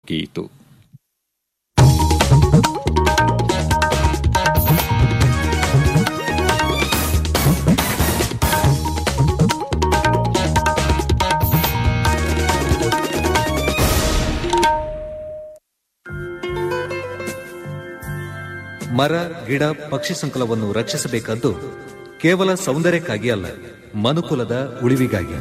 ಮುಗಿಯಿತು ಮರ ಗಿಡ ಪಕ್ಷಿ ಸಂಕುಲವನ್ನು ರಕ್ಷಿಸಬೇಕಾದ್ದು ಕೇವಲ ಸೌಂದರ್ಯಕ್ಕಾಗಿ ಅಲ್ಲ ಮನುಕುಲದ ಉಳಿವಿಗಾಗಿ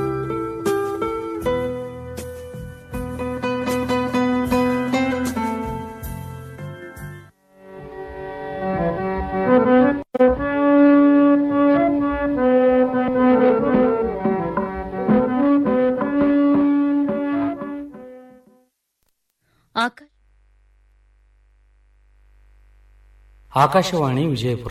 ಆಕ ಆಕಾಶವಾಣಿ ವಿಜಯಪುರ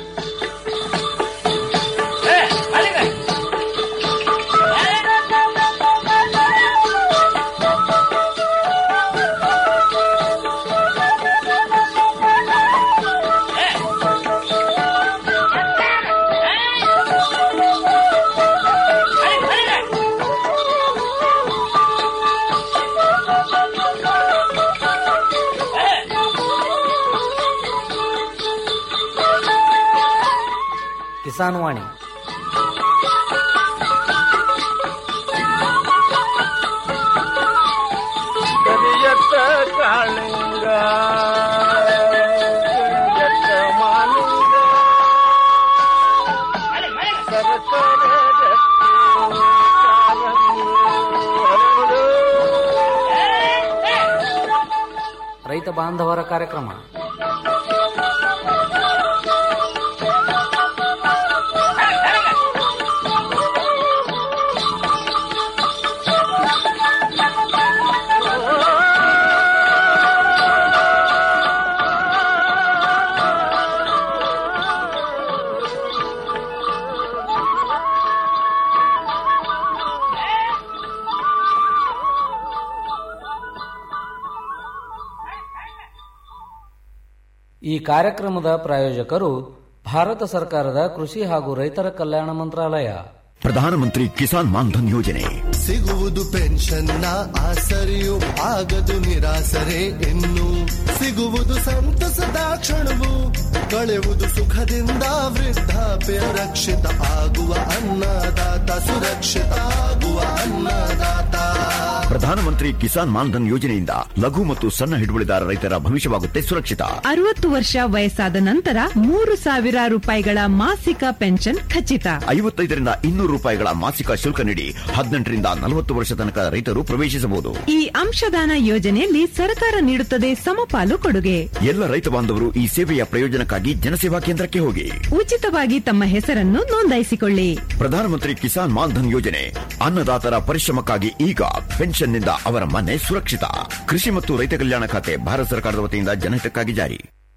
ಕಿಸಾನ್ ವಾಣಿ ಕರಿಯತ್ತ ಕಾಳಿಂಗ ಕರಿಯತ್ತ ಮಾಲಿಂಗ ಸರಸರ ರಕ್ತಿ ಕಾರಂಗಿ ಹರಡು. ರೈತ ಬಾಂಧವರ ಕಾರ್ಯಕ್ರಮ ಈ ಕಾರ್ಯಕ್ರಮದ ಪ್ರಾಯೋಜಕರು ಭಾರತ ಸರ್ಕಾರದ ಕೃಷಿ ಹಾಗೂ ರೈತರ ಕಲ್ಯಾಣ ಮಂತ್ರಾಲಯ ಪ್ರಧಾನಮಂತ್ರಿ ಕಿಸಾನ್ ಮಾನ್ಧನ್ ಯೋಜನೆ ಸಿಗುವುದು ಪೆನ್ಷನ್ನ ಆಸರೆಯು ಆಗದು ನಿರಾಸರೆ ಇನ್ನು ಸಿಗುವುದು ಸಂತಸದ ಕ್ಷಣವು ಕಳೆಯುವುದು ಸುಖದಿಂದ ವೃದ್ಧಾಪ್ಯ ರಕ್ಷಿತ ಆಗುವ ಅನ್ನದಾತ ಸುರಕ್ಷಿತ ಆಗುವ ಅನ್ನದಾತ ಪ್ರಧಾನಮಂತ್ರಿ ಕಿಸಾನ್ ಮಾನ್ಧನ್ ಯೋಜನೆಯಿಂದ ಲಘು ಮತ್ತು ಸಣ್ಣ ಹಿಡುವಳಿದಾರ ರೈತರ ಭವಿಷ್ಯವಾಗುತ್ತೆ ಸುರಕ್ಷಿತ ಅರವತ್ತು ವರ್ಷ ವಯಸ್ಸಾದ ನಂತರ ಮೂರು ಸಾವಿರ ರೂಪಾಯಿಗಳ ಮಾಸಿಕ ಪೆನ್ಷನ್ ಖಚಿತ ಐವತ್ತೈದರಿಂದ ಇನ್ನೂರು ರೂಪಾಯಿಗಳ ಮಾಸಿಕ ಶುಲ್ಕ ನೀಡಿ ಹದಿನೆಂಟರಿಂದ ನಲವತ್ತು ವರ್ಷ ತನಕ ರೈತರು ಪ್ರವೇಶಿಸಬಹುದು ಈ ಅಂಶದಾನ ಯೋಜನೆಯಲ್ಲಿ ಸರ್ಕಾರ ನೀಡುತ್ತದೆ ಸಮಪಾಲು ಕೊಡುಗೆ ಎಲ್ಲ ರೈತ ಬಾಂಧವರು ಈ ಸೇವೆಯ ಪ್ರಯೋಜನಕ್ಕಾಗಿ ಜನಸೇವಾ ಕೇಂದ್ರಕ್ಕೆ ಹೋಗಿ ಉಚಿತವಾಗಿ ತಮ್ಮ ಹೆಸರನ್ನು ನೋಂದಾಯಿಸಿಕೊಳ್ಳಿ ಪ್ರಧಾನಮಂತ್ರಿ ಕಿಸಾನ್ ಮಾನ್ಧನ್ ಯೋಜನೆ ಅನ್ನದಾತರ ಪರಿಶ್ರಮಕ್ಕಾಗಿ ಈಗ ಪೆನ್ಷನ್ನಿಂದ ಅವರ ಮನೆ ಸುರಕ್ಷಿತ ಕೃಷಿ ಮತ್ತು ರೈತ ಕಲ್ಯಾಣ ಖಾತೆ ಭಾರತ ಸರ್ಕಾರದ ವತಿಯಿಂದ ಜನಹಿತಕ್ಕಾಗಿ ಜಾರಿ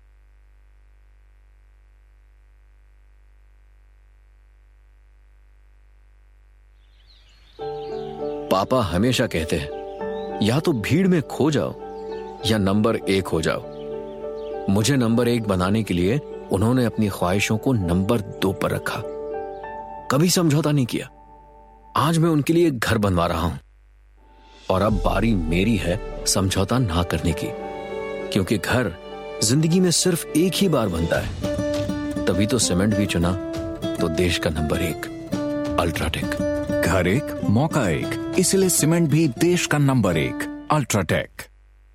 पापा हमेशा कहते हैं या तो भीड़ में खो जाओ या नंबर एक हो जाओ मुझे नंबर एक बनाने के लिए उन्होंने अपनी ख्वाहिशों को नंबर दो पर रखा कभी समझौता नहीं किया आज मैं उनके लिए एक घर बनवा रहा हूं और अब बारी मेरी है समझौता ना करने की क्योंकि घर जिंदगी में सिर्फ एक ही बार बनता है तभी तो सीमेंट भी चुना तो देश का नंबर एक अल्ट्राटेक घर एक मौका एक इसलिए सीमेंट भी देश का नंबर एक अल्ट्राटेक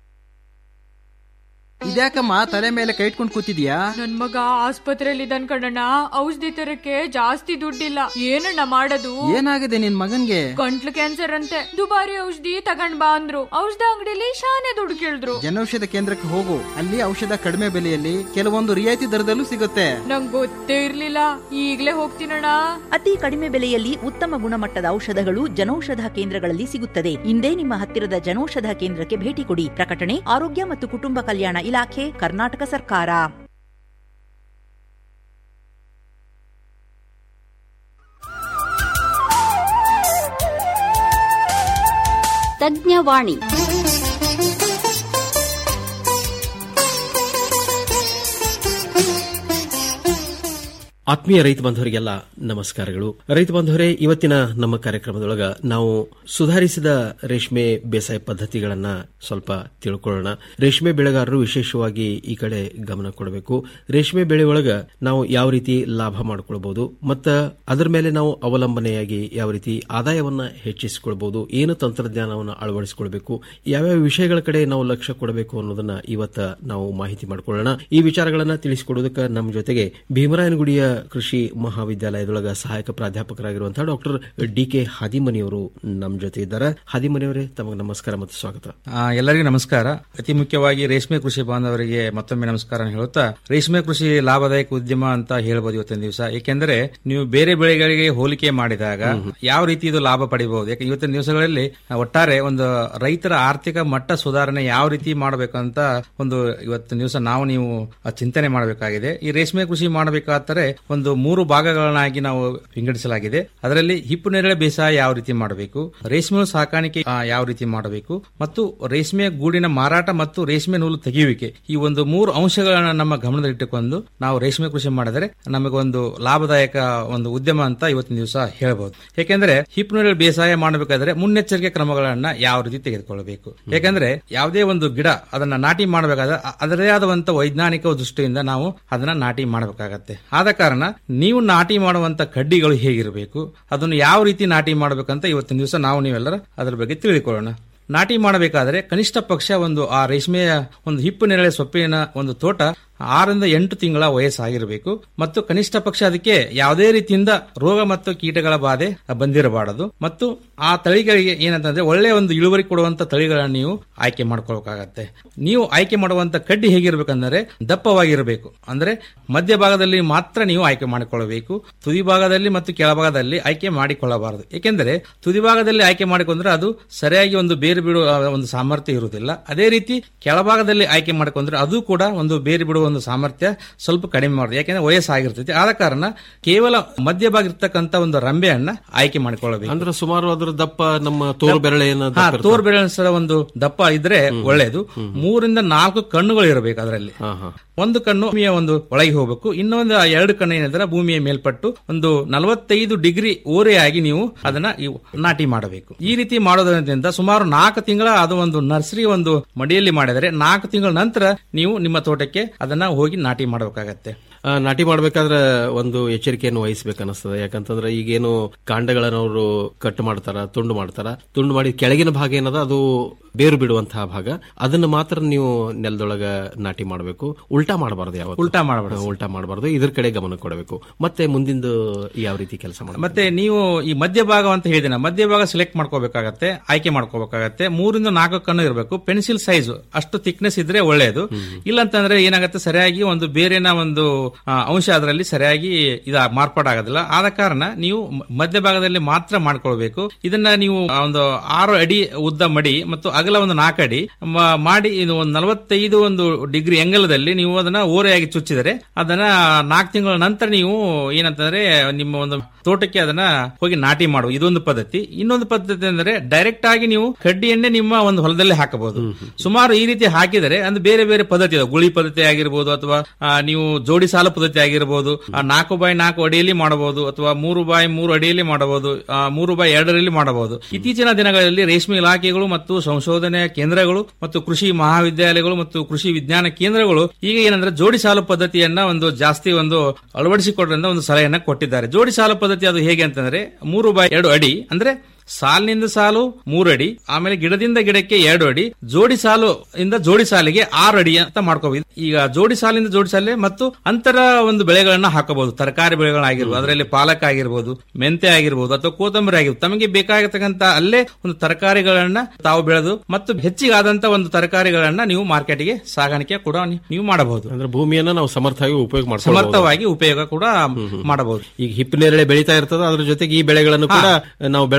ಇದ್ಯಾಕಮ್ಮ ತಲೆ ಮೇಲೆ ಕೈ ಇಟ್ಕೊಂಡು ಕೂತಿದ್ಯಾ ನನ್ ಮಗ ಆಸ್ಪತ್ರೆಯಲ್ಲಿ ಇದ್ದಾನ್ ಕಣಣ್ಣ ಔಷಧಿ ತರಕ್ಕೆ ಜಾಸ್ತಿ ದುಡ್ಡಿಲ್ಲ ಏನಣ್ಣ ಮಾಡೋದು ಏನಾಗಿದೆ ನಿನ್ ಮಗನ್ಗೆ ಗಂಟ್ಲು ಕ್ಯಾನ್ಸರ್ ಅಂತೆ ದುಬಾರಿ ಔಷಧಿ ತಗೊಂಡ್ ಬಾ ಅಂದ್ರು ಔಷಧ ಅಂಗಡಿಲಿ ಶಾನೆ ದುಡ್ಡು ಕೇಳಿದ್ರು ಜನೌಷಧ ಕೇಂದ್ರಕ್ಕೆ ಹೋಗು ಅಲ್ಲಿ ಔಷಧ ಕಡಿಮೆ ಬೆಲೆಯಲ್ಲಿ ಕೆಲವೊಂದು ರಿಯಾಯಿತಿ ದರದಲ್ಲೂ ಸಿಗುತ್ತೆ ನಂಗ್ ಗೊತ್ತೇ ಇರ್ಲಿಲ್ಲ ಈಗ್ಲೇ ಹೋಗ್ತೀನಣ್ಣ ಅತಿ ಕಡಿಮೆ ಬೆಲೆಯಲ್ಲಿ ಉತ್ತಮ ಗುಣಮಟ್ಟದ ಔಷಧಗಳು ಜನೌಷಧ ಕೇಂದ್ರಗಳಲ್ಲಿ ಸಿಗುತ್ತದೆ ಇಂದೇ ನಿಮ್ಮ ಹತ್ತಿರದ ಜನೌಷಧ ಕೇಂದ್ರಕ್ಕೆ ಭೇಟಿ ಕೊಡಿ ಪ್ರಕಟಣೆ ಆರೋಗ್ಯ ಮತ್ತು ಕುಟುಂಬ ಕಲ್ಯಾಣ ಇಲಾಖೆ ಕರ್ನಾಟಕ ಸರ್ಕಾರ ತಜ್ಞವಾಣಿ ಆತ್ಮೀಯ ರೈತ ಬಾಂಧವರಿಗೆಲ್ಲ ನಮಸ್ಕಾರಗಳು ರೈತ ಬಾಂಧವರೇ ಇವತ್ತಿನ ನಮ್ಮ ಕಾರ್ಯಕ್ರಮದೊಳಗ ನಾವು ಸುಧಾರಿಸಿದ ರೇಷ್ಮೆ ಬೇಸಾಯ ಪದ್ಧತಿಗಳನ್ನ ಸ್ವಲ್ಪ ತಿಳ್ಕೊಳ್ಳೋಣ ರೇಷ್ಮೆ ಬೆಳೆಗಾರರು ವಿಶೇಷವಾಗಿ ಈ ಕಡೆ ಗಮನ ಕೊಡಬೇಕು ರೇಷ್ಮೆ ಬೆಳೆ ಒಳಗ ನಾವು ಯಾವ ರೀತಿ ಲಾಭ ಮಾಡ್ಕೊಳ್ಬಹುದು ಮತ್ತ ಅದರ ಮೇಲೆ ನಾವು ಅವಲಂಬನೆಯಾಗಿ ಯಾವ ರೀತಿ ಆದಾಯವನ್ನ ಹೆಚ್ಚಿಸಿಕೊಳ್ಬಹುದು ಏನು ತಂತ್ರಜ್ಞಾನವನ್ನು ಅಳವಡಿಸಿಕೊಳ್ಬೇಕು ಯಾವ್ಯಾವ ವಿಷಯಗಳ ಕಡೆ ನಾವು ಲಕ್ಷ್ಯ ಕೊಡಬೇಕು ಅನ್ನೋದನ್ನ ಇವತ್ತ ನಾವು ಮಾಹಿತಿ ಮಾಡಿಕೊಳ್ಳೋಣ ಈ ವಿಚಾರಗಳನ್ನ ತಿಳಿಸಿಕೊಡೋದಕ್ಕೆ ನಮ್ಮ ಜೊತೆಗೆ ಭೀಮರಾಯನಗುಡಿಯ ಕೃಷಿ ಮಹಾವಿದ್ಯಾಲಯದೊಳಗ ಸಹಾಯಕ ಪ್ರಾಧ್ಯಾಪಕರಾಗಿರುವಂತಹ ಡಾಕ್ಟರ್ ಡಿ ಕೆ ಹಾದಿಮನಿಯವರು ನಮ್ಮ ಜೊತೆ ಇದ್ದಾರೆ ಹಾದಿಮನಿಯವರೇ ತಮಗೆ ನಮಸ್ಕಾರ ಮತ್ತು ಸ್ವಾಗತ ಆ, ಎಲ್ಲರಿಗೂ ನಮಸ್ಕಾರ ಅತಿ ಮುಖ್ಯವಾಗಿ ರೇಷ್ಮೆ ಕೃಷಿ ಬಾಂಧವರಿಗೆ ಮತ್ತೊಮ್ಮೆ ನಮಸ್ಕಾರ ಹೇಳುತ್ತಾ ರೇಷ್ಮೆ ಕೃಷಿ ಲಾಭದಾಯಕ ಉದ್ಯಮ ಅಂತ ಹೇಳ್ಬೋದು ಇವತ್ತಿನ ದಿವಸ ಏಕೆಂದರೆ ನೀವು ಬೇರೆ ಬೆಳೆಗಳಿಗೆ ಹೋಲಿಕೆ ಮಾಡಿದಾಗ ಯಾವ ರೀತಿ ಇದು ಲಾಭ ಪಡಿಬಹುದು ಯಾಕೆ ಇವತ್ತಿನ ದಿವಸಗಳಲ್ಲಿ ಒಟ್ಟಾರೆ ಒಂದು ರೈತರ ಆರ್ಥಿಕ ಮಟ್ಟ ಸುಧಾರಣೆ ಯಾವ ರೀತಿ ಮಾಡಬೇಕಂತ ಒಂದು ಇವತ್ತಿನ ದಿವಸ ನಾವು ನೀವು ಚಿಂತನೆ ಮಾಡಬೇಕಾಗಿದೆ ಈ ರೇಷ್ಮೆ ಕೃಷಿ ಮಾಡಬೇಕಾದರೆ ಒಂದು ಮೂರು ಭಾಗಗಳನ್ನಾಗಿ ನಾವು ವಿಂಗಡಿಸಲಾಗಿದೆ ಅದರಲ್ಲಿ ಹಿಪ್ಪು ನೇರಳೆ ಬೇಸಾಯ ಯಾವ ರೀತಿ ಮಾಡಬೇಕು ರೇಷ್ಮೆ ಸಾಕಾಣಿಕೆ ಆ, ಯಾವ ರೀತಿ ಮಾಡಬೇಕು ಮತ್ತು ರೇಷ್ಮೆ ಗೂಡಿನ ಮಾರಾಟ ಮತ್ತು ರೇಷ್ಮೆ ನೂಲು ತೆಗೆಯುವಿಕೆ ಈ ಒಂದು ಮೂರು ಅಂಶಗಳನ್ನ ನಮ್ಮ ಗಮನದಲ್ಲಿಟ್ಟುಕೊಂಡು ನಾವು ರೇಷ್ಮೆ ಕೃಷಿ ಮಾಡಿದರೆ ನಮಗೊಂದು ಲಾಭದಾಯಕ ಒಂದು ಉದ್ಯಮ ಅಂತ ಇವತ್ತಿನ ದಿವಸ ಹೇಳಬಹುದು ಯಾಕೆಂದ್ರೆ ಹಿಪ್ಪು ನೇರಳೆ ಬೇಸಾಯ ಮಾಡಬೇಕಾದ್ರೆ ಮುನ್ನೆಚ್ಚರಿಕೆ ಕ್ರಮಗಳನ್ನ ಯಾವ ರೀತಿ ತೆಗೆದುಕೊಳ್ಳಬೇಕು ಯಾಕಂದ್ರೆ ಯಾವುದೇ ಒಂದು ಗಿಡ ಅದನ್ನ ನಾಟಿ ಮಾಡಬೇಕಾದ್ರೆ ಅ- ಅದರದೇ ಆದಂತ ವೈಜ್ಞಾನಿಕ ದೃಷ್ಟಿಯಿಂದ ನಾವು ಅದನ್ನ ನಾಟಿ ಮಾಡಬೇಕಾಗತ್ತೆ ಆದ ಕಾರಣ ನೀವು ನಾಟಿ ಮಾಡುವಂತ ಕಡ್ಡಿಗಳು ಹೇಗಿರಬೇಕು ಅದನ್ನು ಯಾವ ರೀತಿ ನಾಟಿ ಮಾಡಬೇಕಂತ ಇವತ್ತಿನ ದಿವಸ ನಾವು ನೀವೆಲ್ಲರ ಅದರ ಬಗ್ಗೆ ತಿಳಿದುಕೊಳ್ಳೋಣ ನಾಟಿ ಮಾಡಬೇಕಾದ್ರೆ ಕನಿಷ್ಠ ಪಕ್ಷ ಒಂದು ಆ ರೇಷ್ಮೆಯ ಒಂದು ಹಿಪ್ಪು ನೆರಳೆ ಸೊಪ್ಪಿನ ಒಂದು ತೋಟ ಆರರಿಂದ ಎಂಟು ತಿಂಗಳ ವಯಸ್ಸಾಗಿರಬೇಕು ಮತ್ತು ಕನಿಷ್ಠ ಪಕ್ಷ ಅದಕ್ಕೆ ಯಾವುದೇ ರೀತಿಯಿಂದ ರೋಗ ಮತ್ತು ಕೀಟಗಳ ಬಾಧೆ ಬಂದಿರಬಾರದು ಮತ್ತು ಆ ತಳಿಗಳಿಗೆ ಏನಂತಂದ್ರೆ ಒಳ್ಳೆಯ ಒಂದು ಇಳುವರಿ ಕೊಡುವಂತ ತಳಿಗಳನ್ನು ನೀವು ಆಯ್ಕೆ ಮಾಡ್ಕೋಬೇಕಾಗತ್ತೆ ನೀವು ಆಯ್ಕೆ ಮಾಡುವಂತ ಕಡ್ಡಿ ಹೇಗಿರ್ಬೇಕಂದ್ರೆ ದಪ್ಪವಾಗಿರಬೇಕು ಅಂದ್ರೆ ಮಧ್ಯಭಾಗದಲ್ಲಿ ಮಾತ್ರ ನೀವು ಆಯ್ಕೆ ಮಾಡಿಕೊಳ್ಳಬೇಕು ತುದಿ ಭಾಗದಲ್ಲಿ ಮತ್ತು ಕೆಳಭಾಗದಲ್ಲಿ ಆಯ್ಕೆ ಮಾಡಿಕೊಳ್ಳಬಾರದು ಏಕೆಂದರೆ ತುದಿ ಭಾಗದಲ್ಲಿ ಆಯ್ಕೆ ಮಾಡಿಕೊಂಡ್ರೆ ಅದು ಸರಿಯಾಗಿ ಒಂದು ಬೇರು ಬಿಡುವ ಒಂದು ಸಾಮರ್ಥ್ಯ ಇರುವುದಿಲ್ಲ ಅದೇ ರೀತಿ ಕೆಳಭಾಗದಲ್ಲಿ ಆಯ್ಕೆ ಮಾಡಿಕೊಂಡ್ರೆ ಅದು ಕೂಡ ಒಂದು ಬೇರು ಬಿಡುವ ಒಂದು ಸಾಮರ್ಥ್ಯ ಸ್ವಲ್ಪ ಕಡಿಮೆ ಮಾಡುತ್ತೆ ಯಾಕೆಂದ್ರೆ ವಯಸ್ಸಾಗಿರ್ತೈತಿ ಆದ ಕಾರಣ ಕೇವಲ ಮಧ್ಯಭಾಗ ಇರ್ತಕ್ಕಂಥ ಒಂದು ರಂಬೆಯನ್ನ ಆಯ್ಕೆ ಮಾಡಿಕೊಳ್ಳಬೇಕು ಅಂದ್ರೆ ಸುಮಾರು ಅದರ ದಪ್ಪ ನಮ್ಮ ತೋರು ಬೆರಳೆಯನ್ನು ಹಾ ತೋರ್ ಬೆರಳಿನ ಸರ ಒಂದು ದಪ್ಪ ಇದ್ರೆ ಒಳ್ಳೆಯದು ಮೂರಿಂದ ನಾಲ್ಕು ಕಣ್ಣುಗಳು ಇರಬೇಕು ಅದರಲ್ಲಿ ಒಂದು ಕಣ್ಣು ಭೂಮಿಯ ಒಂದು ಒಳಗೆ ಹೋಗಬೇಕು ಇನ್ನೊಂದು ಆ ಎರಡು ಕಣ್ಣು ಏನಿದ್ರೆ ಭೂಮಿಯ ಮೇಲ್ಪಟ್ಟು ಒಂದು ನಲವತ್ತೈದು ಡಿಗ್ರಿ ಓರೆಯಾಗಿ ನೀವು ಅದನ್ನ ಇವು ನಾಟಿ ಮಾಡಬೇಕು ಈ ರೀತಿ ಮಾಡೋದ್ರಿಂದ ಸುಮಾರು ನಾಲ್ಕು ತಿಂಗಳ ಅದು ಒಂದು ನರ್ಸರಿ ಒಂದು ಮಡಿಯಲ್ಲಿ ಮಾಡಿದರೆ ನಾಲ್ಕು ತಿಂಗಳ ನಂತರ ನೀವು ನಿಮ್ಮ ತೋಟಕ್ಕೆ ಅದನ್ನ ಹೋಗಿ ನಾಟಿ ಮಾಡಬೇಕಾಗತ್ತೆ ಆ, ನಾಟಿ ಮಾಡ್ಬೇಕಾದ್ರೆ ಒಂದು ಎಚ್ಚರಿಕೆಯನ್ನು ವಹಿಸಬೇಕನ್ನಿಸ್ತದೆ ಯಾಕಂತಂದ್ರೆ ಈಗೇನು ಕಾಂಡಗಳನ್ನ ಅವರು ಕಟ್ ಮಾಡ್ತಾರ ತುಂಡು ಮಾಡ್ತಾರ ತುಂಡು ಮಾಡಿ ಕೆಳಗಿನ ಭಾಗ ಏನದ ಅದು ಬೇರು ಬಿಡುವಂತಹ ಭಾಗ ಅದನ್ನ ಮಾತ್ರ ನೀವು ನೆಲದೊಳಗ ನಾಟಿ ಮಾಡಬೇಕು ಉಲ್ಟಾ ಮಾಡಬಾರ್ದು ಯಾವ ಉಲ್ಟಾ ಮಾಡಬಾರ್ದು. ಉಲ್ಟಾ ಮಾಡಬಾರ್ದು ಇದ್ರ ಕಡೆ ಗಮನ ಕೊಡಬೇಕು ಮತ್ತೆ ಮುಂದಿಂದು ಯಾವ ರೀತಿ ಕೆಲಸ ಮಾಡಬೇಕು ಮತ್ತೆ ನೀವು ಈ ಮಧ್ಯಭಾಗ ಅಂತ ಹೇಳಿದಿನ ಮಧ್ಯಭಾಗ ಸೆಲೆಕ್ಟ್ ಮಾಡ್ಕೋಬೇಕಾಗತ್ತೆ ಆಯ್ಕೆ ಮಾಡ್ಕೋಬೇಕಾಗತ್ತೆ ಮೂರಿಂದ ನಾಲ್ಕು ಕಣ್ಣು ಇರಬೇಕು ಪೆನ್ಸಿಲ್ ಸೈಜ್ ಅಷ್ಟು ಥಿಕ್ನೆಸ್ ಇದ್ರೆ ಒಳ್ಳೆಯದು ಇಲ್ಲಂತಂದ್ರೆ ಏನಾಗುತ್ತೆ ಸರಿಯಾಗಿ ಒಂದು ಬೇರೆನ ಒಂದು ಆ, ಅಂಶ ಅದರಲ್ಲಿ ಸರಿಯಾಗಿ ಇದ ಮಾರ್ಪಾಡಾಗೋದಿಲ್ಲ ಆದ ಕಾರಣ ನೀವು ಮ- ಮಧ್ಯಭಾಗದಲ್ಲಿ ಮಾತ್ರ ಮಾಡ್ಕೊಳ್ಬೇಕು ಇದನ್ನ ನೀವು ಆ, ಒಂದು ಆರು ಅಡಿ ಉದ್ದ ಮಡಿ ಮತ್ತು ಅಗಲ ಒಂದು ನಾಲ್ಕು ಅಡಿ ಮ- ಮಾಡಿ ಇದು ಒಂದು ನಲವತ್ತೈದು ಒಂದು ಡಿಗ್ರಿ ಎಂಗಲದಲ್ಲಿ ನೀವು ಅದನ್ನ ಓರೆಯಾಗಿ ಚುಚ್ಚಿದರೆ ಅದನ್ನ ನಾಲ್ಕು ತಿಂಗಳ ನಂತರ ನೀವು ಏನಂತಂದ್ರೆ ನಿಮ್ಮ ಒಂದು ತೋಟಕ್ಕೆ ಅದನ್ನ ಹೋಗಿ ನಾಟಿ ಮಾಡುವ ಇದೊಂದು ಪದ್ಧತಿ ಇನ್ನೊಂದು ಪದ್ಧತಿ ಅಂದ್ರೆ ಡೈರೆಕ್ಟ್ ಆಗಿ ನೀವು ಕಡ್ಡಿಯನ್ನೇ ನಿಮ್ಮ ಒಂದು ಹೊಲದಲ್ಲಿ ಹಾಕಬಹುದು ಸುಮಾರು ಈ ರೀತಿ ಹಾಕಿದರೆ ಅಂದ್ರೆ ಬೇರೆ ಬೇರೆ ಪದ್ಧತಿ ಇದೆ ಗುಳಿ ಪದ್ಧತಿ ಆಗಿರ್ಬೋದು ಅಥವಾ ಆ, ನೀವು ಜೋಡಿ ಸಾಲ ಪದ್ಧತಿ ಆಗಿರ್ಬೋದು ಆ, ನಾಲ್ಕು ಬಾಯಿ ನಾಲ್ಕು ಅಡಿಯಲ್ಲಿ ಮಾಡಬಹುದು ಅಥವಾ ಮೂರು ಬಾಯಿ ಮೂರು ಅಡಿಯಲ್ಲಿ ಮಾಡಬಹುದು ಆ, ಮೂರು ಬಾಯಿ ಎರಡರಲ್ಲಿ ಮಾಡಬಹುದು ಇತ್ತೀಚಿನ ದಿನಗಳಲ್ಲಿ ರೇಷ್ಮೆ ಇಲಾಖೆಗಳು ಮತ್ತು ಸಂಶೋಧನೆ ಕೇಂದ್ರಗಳು ಮತ್ತು ಕೃಷಿ ಮಹಾವಿದ್ಯಾಲಯಗಳು ಮತ್ತು ಕೃಷಿ ವಿಜ್ಞಾನ ಕೇಂದ್ರಗಳು ಈಗ ಏನಂದ್ರೆ ಜೋಡಿ ಸಾಲು ಪದ್ಧತಿಯನ್ನ ಒಂದು ಜಾಸ್ತಿ ಒಂದು ಅಳವಡಿಸಿಕೊಡ್ರಿಂದ ಒಂದು ಸಲಹೆಯನ್ನ ಕೊಟ್ಟಿದ್ದಾರೆ ಜೋಡಿ ಸಾಲು ಪದ್ಧತಿ ಅದು ಹೇಗೆ ಅಂತಂದ್ರೆ ಮೂರು ಬಾಯಿ ಎರಡು ಅಡಿ ಅಂದ್ರೆ ಸಾಲಿನಿಂದ ಸಾಲು ಮೂರು ಅಡಿ ಆಮೇಲೆ ಗಿಡದಿಂದ ಗಿಡಕ್ಕೆ ಎರಡು ಅಡಿ ಜೋಡಿ ಸಾಲು ಇಂದ ಜೋಡಿ ಸಾಲಿಗೆ ಆರು ಅಡಿ ಅಂತ ಮಾಡ್ಕೋಬಹುದು ಈಗ ಜೋಡಿ ಸಾಲಿಂದ ಜೋಡಿ ಸಾಲೆ ಮತ್ತು ಅಂತರ ಒಂದು ಬೆಳೆಗಳನ್ನ ಹಾಕಬಹುದು ತರಕಾರಿ ಬೆಳೆಗಳಾಗಿರ್ಬೋದು ಅದರಲ್ಲಿ ಪಾಲಕ್ ಆಗಿರ್ಬೋದು ಮೆಂತೆ ಆಗಿರ್ಬೋದು ಅಥವಾ ಕೊತ್ತಂಬರಿ ಆಗಿರ್ಬೋದು ತಮಗೆ ಬೇಕಾಗಿರ್ತಕ್ಕಂತ ಅಲ್ಲೇ ಒಂದು ತರಕಾರಿಗಳನ್ನ ತಾವು ಬೆಳೆದು ಮತ್ತು ಹೆಚ್ಚಿಗಾದಂತ ಒಂದು ತರಕಾರಿಗಳನ್ನ ನೀವು ಮಾರ್ಕೆಟ್ಗೆ ಸಾಗಾಣಿಕೆ ಕೂಡ ನೀ- ನೀವು ಮಾಡಬಹುದು ಅಂದ್ರೆ ಭೂಮಿಯನ್ನ ನಾವು ಸಮರ್ಥವಾಗಿ ಉಪಯೋಗ ಮಾಡ್ಕೊಳ್ಳಬಹುದು. ಸಮರ್ಥವಾಗಿ ಉಪಯೋಗ ಕೂಡ ಮಾಡಬಹುದು ಈಗ ಹಿಪ್ಪು ನೇರಳೆ ಬೆಳೀತಾ ಇರ್ತದ ಅದ್ರ ಜೊತೆಗೆ ಈ ಬೆಳೆಗಳನ್ನು ಕೂಡ ನಾವು ಬೆಳೆದ್ರೆ ಎಡಿಷನಲ್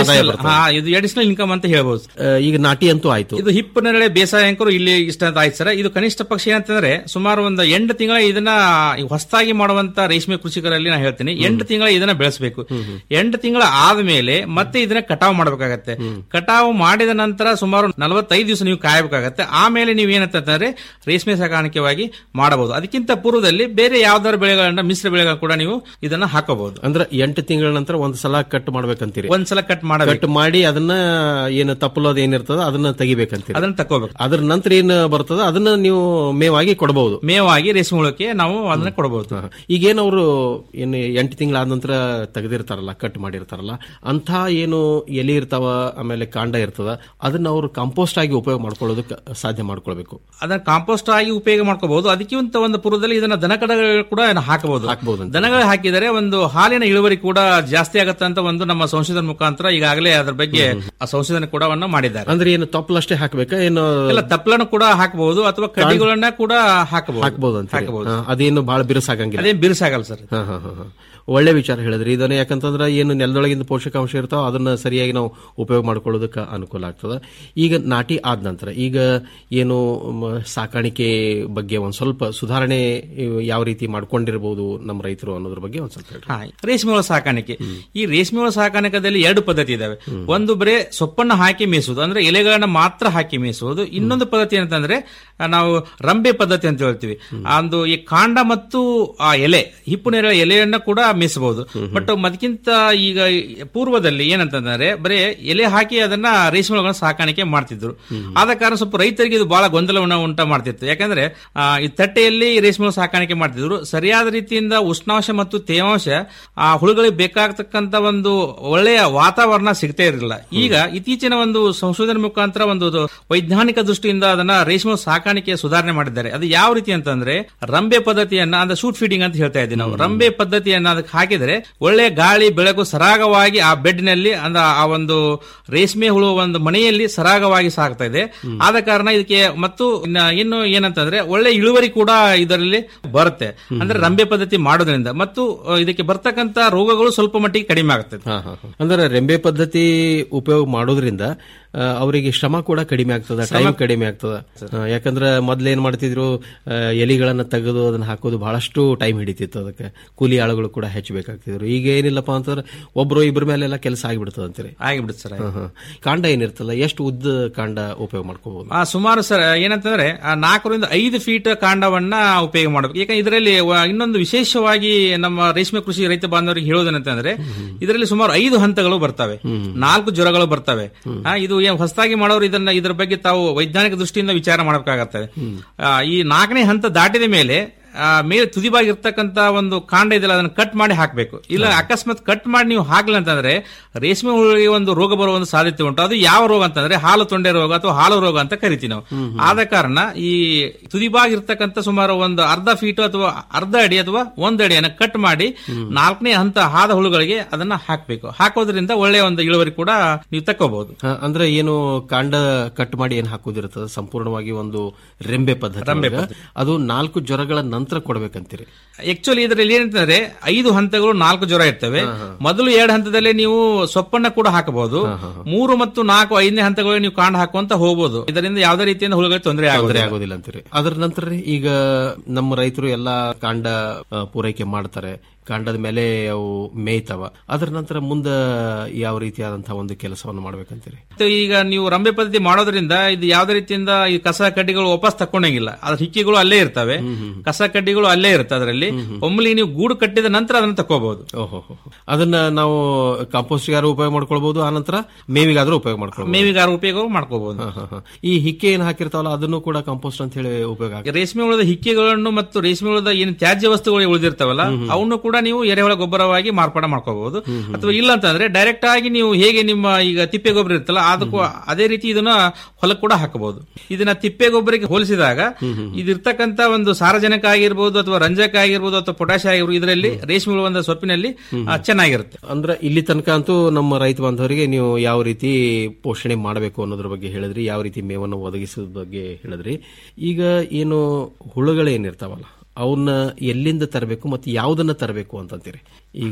ಆದಾಯ additional- ಬರ್ತದೆ. ಹಾ, ಇದು ಅಡಿಷನಲ್ ಇನ್ಕಮ್ ಅಂತ ಹೇಳ್ಬೋದು ಆ, ಈಗ ನಾಟಿ ಅಂತೂ ಆಯ್ತು ಇದು ಹಿಪ್ಪು ನೇರಳೆ ಬೇಸಾಯ ಅಂಕರು ಇಲ್ಲಿ ಇಷ್ಟ ಅಂತ ಆಯ್ತು ಸರ್ ಇದು ಕನಿಷ್ಠ ಪಕ್ಷ ಏನಂತಂದ್ರೆ ಸುಮಾರು ಒಂದು ಎಂಟು ತಿಂಗಳ ಇದನ್ನ ಹೊಸದಾಗಿ ಮಾಡುವಂತ ರೇಷ್ಮೆ ಕೃಷಿಕರಲ್ಲಿ ನಾ ಹೇಳ್ತೀನಿ ಎಂಟು ತಿಂಗಳ ಇದನ್ನ ಬೆಳೆಸಬೇಕು ಎಂಟು ತಿಂಗಳ ಆದ್ಮೇಲೆ ಮತ್ತೆ ಇದನ್ನ ಕಟಾವು ಮಾಡಬೇಕಾಗತ್ತೆ ಕಟಾವು ಮಾಡಿದ ನಂತರ ಸುಮಾರು ನಲವತ್ತೈದು ದಿವಸ ನೀವು ಕಾಯಬೇಕಾಗತ್ತೆ ಆಮೇಲೆ ನೀವು ಏನಂತಂದ್ರೆ ರೇಷ್ಮೆ ಸಾಕಾಣಿಕೆವಾಗಿ ಮಾಡಬಹುದು ಅದಕ್ಕಿಂತ ಪೂರ್ವದಲ್ಲಿ ಬೇರೆ ಯಾವ್ದಾದ್ರು ಬೆಳೆಗಳನ್ನ ಮಿಶ್ರ ಬೆಳೆಗಳನ್ನ ಕೂಡ ನೀವು ಇದನ್ನ ಹಾಕಬಹುದು ಅಂದ್ರೆ ಎಂಟು ತಿಂಗಳ ನಂತರ ಒಂದ್ ಸಲ ಕಟ್ ಮಾಡ್ಬೇಕಂತೀರಿ ಒಂದ್ಸಲ ಕಟ್ ಮಾಡಬೇಕು ಕಟ್ ಮಾಡಿ ಅದನ್ನ ಏನು ತಪ್ಪಲೋದು ಏನಿರ್ತದ ಅದನ್ನ ತೆಗಿಬೇಕಂತೀರಿ ಅದನ್ನ ತಕೋಬೇಕು ಅದ್ರ ನಂತರ ಏನ್ ಬರ್ತದ ಅದನ್ನ ನೀವು ಮೇವಾಗಿ ಕೊಡಬಹುದು ಮೇವಾಗಿ ರೇಷ್ಮೆ ಹುಳಕ್ಕೆ ನಾವು ಅದನ್ನ ಕೊಡಬಹುದು ಈಗೇನು ಅವರು ಏನು ಎಂಟು ತಿಂಗಳಾದ ನಂತರ ತೆಗೆದಿರ್ತಾರಲ್ಲ ಕಟ್ ಮಾಡಿರ್ತಾರಲ್ಲ ಅಂತ ಏನು ಎಲೆ ಇರ್ತಾವ ಆಮೇಲೆ ಕಾಂಡ ಇರ್ತದ ಅದನ್ನ ಅವರು ಕಾಂಪೋಸ್ಟ್ ಆಗಿ ಉಪಯೋಗ ಮಾಡ್ಕೊಳ್ಳೋದಕ್ಕೆ ಸಾಧ್ಯ ಮಾಡ್ಕೊಳ್ಬೇಕು ಅದನ್ನ ಕಾಂಪೋಸ್ಟ್ ಆಗಿ ಉಪಯೋಗ ಮಾಡ್ಕೋಬಹುದು ಅದಕ್ಕಿಂತ ಒಂದು ಪೂರ್ವದಲ್ಲಿ ಇದನ್ನ ದನಕಡಗಳು ಕೂಡ ಹಾಕಬಹುದು ಹಾಕಬಹುದು ದನಗಳು ಹಾಕಿದರೆ ಒಂದು ಹಾಲಿನ ಇಳುವರಿ ಕೂಡ ಜಾಸ್ತಿ ಆಗತ್ತೆ ಅಂತ ಒಂದು ನಮ್ಮ ಸಂಶೋಧನೆ ಮುಖಾಂತರ ಈಗಾಗಲೇ ಅದರ ಬಗ್ಗೆ ಆ ಸಂಶೋಧನೆ ಕೂಡ ಮಾಡಿದ್ದಾರೆ ಅಂದ್ರೆ ಏನು ತಪ್ಪಲಷ್ಟೇ ಹಾಕ್ಬೇಕಾ ಏನು ಎಲ್ಲ ತಪ್ಪಲನ್ನು ಕೂಡ ಹಾಕಬಹುದು ಅಥವಾ ಕಡ್ಡಿಗಳನ್ನ ಕೂಡ ಹಾಕಬಹುದು ಹಾಕ್ಬೋದು ಅಂತ ಹಾಕಬಹುದು ಅದೇನು ಬಹಳ ಬಿರುಸಾಗಂಗಿಲ್ಲ ಅದೇನ್ ಬಿರುಸಾಗಲ್ಲ ಸರ್ ಹಾ, ಹಾ, ಹಾ, ಹಾ. ಒಳ್ಳೆ ವಿಚಾರ ಹೇಳಿದ್ರಿ ಇದನ್ನ ಯಾಕಂತಂದ್ರೆ ಏನು ನೆಲದೊಳಗಿಂದ ಪೋಷಕಾಂಶ ಇರ್ತಾವ ಅದನ್ನ ಸರಿಯಾಗಿ ನಾವು ಉಪಯೋಗ ಮಾಡ್ಕೊಳ್ಳೋದಕ್ಕೆ ಅನುಕೂಲ ಆಗ್ತದ ಈಗ ನಾಟಿ ಆದ ನಂತರ ಈಗ ಏನು ಮ, ಸಾಕಾಣಿಕೆ ಬಗ್ಗೆ ಒಂದ್ ಸ್ವಲ್ಪ ಸುಧಾರಣೆ ಇವ್ ಯಾವ ರೀತಿ ಮಾಡ್ಕೊಂಡಿರ್ಬೋದು ನಮ್ಮ ರೈತರು ಅನ್ನೋದ್ರ ಬಗ್ಗೆ ಒಂದ್ ಸ್ವಲ್ಪ ಹೇಳಿ ಹಾ, ರೇಷ್ಮೆ ಹುಳ ಸಾಕಾಣಿಕೆ ಈ ರೇಷ್ಮೆ ಹುಳ ಸಾಕಾಣಿಕೆದಲ್ಲಿ ಎರಡು ಪದ್ಧತಿ ಇದಾವೆ ಒಂದು ಬರೇ ಸೊಪ್ಪನ್ನ ಹಾಕಿ ಮೇಯಿಸುವುದು ಅಂದ್ರೆ ಎಲೆಗಳನ್ನ ಮಾತ್ರ ಹಾಕಿ ಮೇಯಿಸುವುದು ಇನ್ನೊಂದು ಪದ್ಧತಿ ಏನಂತಂದ್ರೆ ಆ, ನಾವು ರಂಬೆ ಪದ್ಧತಿ ಅಂತ ಹೇಳ್ತೀವಿ ಒಂದು ಈ ಕಾಂಡ ಮತ್ತು ಆ ಎಲೆ ಹಿಪ್ಪು ನೇರಳೆ ಎಲೆಯನ್ನ ಕೂಡ ಮೇಯಿಸಬಹುದು ಬಟ್ ಅದಕ್ಕಿಂತ ಈಗ ಪೂರ್ವದಲ್ಲಿ ಏನಂತಂದ್ರೆ ಬರೇ ಎಲೆ ಹಾಕಿ ಅದನ್ನ ರೇಷ್ಮೆ ಹುಳಗಳನ್ನ ಸಾಕಾಣಿಕೆ ಮಾಡ್ತಿದ್ರು ಆದ ಕಾರಣ ಸ್ವಲ್ಪ ರೈತರಿಗೆ ಇದು ಬಹಳ ಗೊಂದಲವನ್ನ ಉಂಟ ಮಾಡ್ತಿತ್ತು ಯಾಕಂದ್ರೆ ಆ, ಈ ತಟ್ಟೆಯಲ್ಲಿ ರೇಷ್ಮೆ ಹುಳ ಸಾಕಾಣಿಕೆ ಮಾಡ್ತಿದ್ರು ಸರಿಯಾದ ರೀತಿಯಿಂದ ಉಷ್ಣಾಂಶ ಮತ್ತು ತೇವಾಂಶ ಆ ಹುಳುಗಳಿಗೆ ಬೇಕಾಗತಕ್ಕಂತ ಒಂದು ಒಳ್ಳೆಯ ವಾತಾವರಣ ಸಿಗ್ತಾ ಇರಲಿಲ್ಲ ಈಗ ಇತ್ತೀಚಿನ ಒಂದು ಸಂಶೋಧನೆ ಮುಖಾಂತರ ಒಂದು ಅದು ವೈಜ್ಞಾನಿಕ ದೃಷ್ಟಿಯಿಂದ ಅದನ್ನ ರೇಷ್ಮೆ ಹುಳ ಸಾಕಾಣಿಕೆ ಸುಧಾರಣೆ ಮಾಡಿದ್ದಾರೆ ಅದು ಯಾವ ರೀತಿ ಅಂತಂದ್ರೆ ರಂಬೆ ಪದ್ಧತಿಯನ್ನ ಅಂದ್ರೆ ಶೂಟ್ ಫೀಡಿಂಗ್ ಅಂತ ಹೇಳ್ತಾ ಇದ್ದೀವಿ ನಾವು ರಂಬೆ ಪದ್ಧತಿಯನ್ನ ಅದಕ್ಕೆ ಹಾಕಿದ್ರೆ ಒಳ್ಳೆ ಗಾಳಿ ಬೆಳಕು ಸರಾಗವಾಗಿ ಆ ಬೆಡ್ ನಲ್ಲಿ ಅಂದ್ರೆ ಆ ಒಂದು ರೇಷ್ಮೆ ಹುಳು ಒಂದು ಮನೆಯಲ್ಲಿ ಸರಾಗವಾಗಿ ಸಾಗ್ತಾ ಇದೆ ಆದ ಕಾರಣ ಇದಕ್ಕೆ ಮತ್ತು ಇನ್ನ ಇನ್ನು ಏನಂತಂದ್ರೆ ಒಳ್ಳೆ ಇಳುವರಿ ಕೂಡ ಇದರಲ್ಲಿ ಬರುತ್ತೆ ಅಂದ್ರೆ ರಂಬೆ ಪದ್ಧತಿ ಮಾಡೋದ್ರಿಂದ ಮತ್ತು ಅ, ಇದಕ್ಕೆ ಬರ್ತಕ್ಕಂತ ರೋಗಗಳು ಸ್ವಲ್ಪ ಮಟ್ಟಿಗೆ ಕಡಿಮೆ ಆಗ್ತದೆ ಹಾ, ಹಾ, ಹಾ. ಅಂದ್ರೆ ರೆಂಬೆ ಪದ್ಧತಿ ಉಪಯೋಗ ಮಾಡೋದ್ರಿಂದ ಆ, ಅವರಿಗೆ ಶ್ರಮ ಕೂಡ ಕಡಿಮೆ ಆಗ್ತದ ಟೈಮ್ ಕಡಿಮೆ ಆಗ್ತದ ಆ, ಯಾಕಂದ್ರೆ ಮೊದ್ಲು ಏನ್ ಮಾಡ್ತಿದ್ರು ಆ, ಎಲಿಗಳನ್ನ ತೆಗೆದು ಅದನ್ನ ಹಾಕೋದು ಬಹಳಷ್ಟು ಟೈಮ್ ಹಿಡಿತಿತ್ತು ಅದಕ್ಕೆ ಕೂಲಿ ಆಳುಗಳು ಕೂಡ ಹೆಚ್ಚಬೇಕಾಗ್ತಿದ್ರು ಈಗ ಏನಿಲ್ಲಪ್ಪ ಅಂತಂದ್ರೆ ಒಬ್ರು ಇಬ್ಬರ ಮೇಲೆಲ್ಲ ಕೆಲಸ ಆಗಿಬಿಡ್ತದ ಅಂತೀರಿ ಆಗಿಬಿಡುತ್ತೆ ಸರ್ ಹಾ, ಹಾ. ಕಾಂಡ ಏನಿರ್ತಲ್ಲ ಎಷ್ಟು ಉದ್ದ ಕಾಂಡ ಉಪಯೋಗ ಮಾಡ್ಕೋಬಹುದು ಆ ಸುಮಾರು ಸರ್ ಏನಂತಂದ್ರೆ ಆ ನಾಲ್ಕರಿಂದ ಐದು ಫೀಟ್ ಕಾಂಡವನ್ನ ಉಪಯೋಗ ಮಾಡಬೇಕು ಯಾಕಂದ್ರೆ ಇದರಲ್ಲಿ ವ- ಇನ್ನೊಂದು ವಿಶೇಷವಾಗಿ ನಮ್ಮ ರೇಷ್ಮೆ ಕೃಷಿ ರೈತ ಬಾಂಧವರಿಗೆ ಹೇಳೋದೇನಂತಂದ್ರೆ ಇದರಲ್ಲಿ ಸುಮಾರು ಐದು ಹಂತಗಳು ಬರ್ತವೆ ನಾಲ್ಕು ಜ್ವರಗಳು ಬರ್ತವೆ ಆ, ಇದು ಏನ್ ಹೊಸದಾಗಿ ಮಾಡೋರು ಇದನ್ನ ಇದರ ಬಗ್ಗೆ ತಾವು ವೈಜ್ಞಾನಿಕ ದೃಷ್ಟಿಯಿಂದ ವಿಚಾರ ಮಾಡಬೇಕಾಗತ್ತೆ ಆ, ಈ ನಾಲ್ಕನೇ ಹಂತ ದಾಟಿದ ಮೇಲೆ ಆ, ಮೇಲೆ ತುದಿಬಾಗಿ ಇರ್ತಕ್ಕಂತ ಒಂದು ಕಾಂಡ ಇದೆಯಲ್ಲ ಅದನ್ನ ಕಟ್ ಮಾಡಿ ಹಾಕಬೇಕು ಇಲ್ಲ ಅಕಸ್ಮಾತ್ ಕಟ್ ಮಾಡಿ ನೀವು ಹಾಕ್ಲಿಲ್ಲ ಅಂತಂದ್ರೆ ರೇಷ್ಮೆ ಹುಳುವಿಗೆ ಒಂದು ರೋಗ ಬರುವ ಒಂದು ಸಾಧ್ಯತೆ ಉಂಟು ಅದು ಯಾವ ರೋಗ ಅಂತಂದ್ರೆ ಹಾಲು ತೊಂಡೆ ರೋಗ ಅಥವಾ ಹಾಲು ರೋಗ ಅಂತ ಕರಿತೀವಿ ನಾವು ಆದ ಕಾರಣ ಈ ತುದಿಬಾಗಿ ಇರ್ತಕ್ಕಂತ ಸುಮಾರು ಒಂದು ಅರ್ಧ ಫೀಟ್ ಅಥವಾ ಅರ್ಧ ಅಡಿ ಅಥವಾ ಒಂದ್ ಅಡಿಯನ್ನ ಕಟ್ ಮಾಡಿ ನಾಲ್ಕನೇ ಹಂತ ಹಾದ ಹುಳುಗಳಿಗೆ ಅದನ್ನ ಹಾಕಬೇಕು ಹಾಕೋದ್ರಿಂದ ಒಳ್ಳೆಯ ಒಂದು ಇಳುವರಿ ಕೂಡ ನೀವು ತಕ್ಕೋಬಹುದು ಹಾ, ಅಂದ್ರೆ ಏನು ಕಾಂಡ ಕಟ್ ಮಾಡಿ ಏನ್ ಹಾಕೋದಿರ್ತದ ಸಂಪೂರ್ಣವಾಗಿ ಒಂದು ರೆಂಬೆ ಪದ್ಧತಿ ರೆಂಬೆ ಒಳಗ. ಅದು ನಾಲ್ಕು ಜ್ವರಗಳ ನಂತರ ಕೊಡ್ಬೇಕಂತೀರಿ ಆಕ್ಚುಲಿ ಇದರಲ್ಲಿ ಏನಂತಂದ್ರೆ ಐದು ಹಂತಗಳು ನಾಲ್ಕು ಜ್ವರ ಇರ್ತವೆ ಮೊದಲು ಎರಡು ಹಂತದಲ್ಲಿ ನೀವು ಸೊಪ್ಪನ್ನ ಕೂಡ ಹಾಕಬಹುದು ಮೂರು ಮತ್ತು ನಾಲ್ಕು ಐದನೇ ಹಂತಗಳು ನೀವು ಕಾಂಡ ಹಾಕುವಂತ ಹೋಗಬಹುದು ಇದರಿಂದ ಯಾವುದೇ ರೀತಿಯಿಂದ ಹುಳುಗಳಿಗೆ ತೊಂದರೆ ತೊಂದರೆ ಆಗೋದಿಲ್ಲ ಆಗೋದಿಲ್ಲ ಅಂತೀರಿ ಅದರ ನಂತರ ರೀ, ಈಗ ನಮ್ಮ ರೈತರು ಎಲ್ಲಾ ಕಾಂಡ ಆ, ಪೂರೈಕೆ ಮಾಡ್ತಾರೆ ಕಾಂಡದ ಮೇಲೆ ಅವು ಮೇಯ್ತಾವ ಅದರ ನಂತರ ಮುಂದೆ ಯಾವ ರೀತಿಯಾದಂತಹ ಒಂದು ಕೆಲಸವನ್ನು ಮಾಡ್ಬೇಕಂತೀರಿ ಮತ್ತೆ ಈಗ ನೀವು ರಂಬೆ ಪದ್ಧತಿ ಮಾಡೋದ್ರಿಂದ ಇದು ಯಾವುದೇ ರೀತಿಯಿಂದ ಈ ಕಸ ಕಡ್ಡಿಗಳು ವಾಪಸ್ ತಕೊಂಡಂಗಿಲ್ಲ ಅದ್ರ ಹಿಕ್ಕಿಗಳು ಅಲ್ಲೇ ಇರ್ತವೆ ಕಸ ಕಡ್ಡಿಗಳು ಅಲ್ಲೇ ಇರುತ್ತೆ ಅದರಲ್ಲಿ ಒಮ್ಮಲಿ ನೀವು ಗೂಡು ಕಟ್ಟಿದ ನಂತರ ಅದನ್ನ ತಕೋಬಹುದು ಓಹೋ ಅದನ್ನ ನಾವು ಕಾಂಪೋಸ್ಟ್ಗಾರು ಉಪಯೋಗ ಮಾಡ್ಕೊಳ್ಬಹುದು ಆ ನಂತರ ಮೇವಿಗಾದ್ರೂ ಉಪಯೋಗ ಮಾಡ್ಕೊಳ್ಬಹುದು ಮೇವಿಗಾರ ಉಪಯೋಗ ಮಾಡ್ಕೋಬಹುದು ಹಾ, ಹಾ, ಹಾ. ಈ ಹಿಕ್ಕೆ ಏನ್ ಹಾಕಿರ್ತಾವಲ್ಲ ಅದನ್ನು ಕೂಡ ಕಾಂಪೋಸ್ಟ್ ಅಂತ ಹೇಳಿ ಉಪಯೋಗ ಆಗುತ್ತೆ ರೇಷ್ಮೆ ಹುಳದ ಹಿಕ್ಕೆಗಳನ್ನು ಮತ್ತು ರೇಷ್ಮೆ ಹುಳದ ಏನು ತ್ಯಾಜ್ಯ ವಸ್ತುಗಳು ಉಳಿದಿರ್ತಾವಲ್ಲ ಅವನ್ನು ಕೂಡ ನೀವು ಎರೆಹುಳ ಗೊಬ್ಬರವಾಗಿ ಮಾರ್ಪಾಡ ಮಾಡ್ಕೋಬಹುದು ಅಥವಾ ಇಲ್ಲ ಅಂತಂದ್ರೆ ಡೈರೆಕ್ಟ್ ಆಗಿ ನೀವು ಹೇಗೆ ನಿಮ್ಮ ಈಗ ತಿಪ್ಪೆ ಗೊಬ್ಬರ ಇರುತ್ತಲ್ಲ ಅದಕ್ಕೂ ಅದೇ ರೀತಿ ಇದನ್ನ ಹೊಲಕ್ಕೆ ಕೂಡ ಹಾಕಬಹುದು ಇದನ್ನ ತಿಪ್ಪೆ ಗೊಬ್ಬರಕ್ಕೆ ಹೋಲಿಸಿದಾಗ ಇದಿರ್ತಕ್ಕಂತ ಒಂದು ಸಾರಜನಕ ಆಗಿರ್ಬೋದು ಅಥವಾ ರಂಜಕ ಆಗಿರ್ಬೋದು ಅಥವಾ ಪೊಟ್ಯಾಶ್ ಆಗಿರ್ಬೋದು ಇದರಲ್ಲಿ ರೇಷ್ಮೆ ಹುಳ ಒಂದು ಸೊಪ್ಪಿನಲ್ಲಿ ಆ, ಚೆನ್ನಾಗಿರುತ್ತೆ ಅಂದ್ರೆ ಇಲ್ಲಿ ತನಕ ಅಂತೂ ನಮ್ಮ ರೈತ ಬಾಂಧವರಿಗೆ ನೀವು ಯಾವ ರೀತಿ ಪೋಷಣೆ ಮಾಡಬೇಕು ಅನ್ನೋದ್ರ ಬಗ್ಗೆ ಹೇಳಿದ್ರಿ ಯಾವ ರೀತಿ ಮೇವನ್ನು ಒದಗಿಸೋದ್ರ ಬಗ್ಗೆ ಹೇಳಿದ್ರಿ ಈಗ ಏನು ಹುಳುಗಳೇನಿರ್ತಾವಲ್ಲ ಅವನ್ನ ಎಲ್ಲಿಂದ ತರಬೇಕು ಮತ್ತು ಯಾವುದನ್ನ ತರಬೇಕು ಅಂತಂತೀರಿ ಈಗ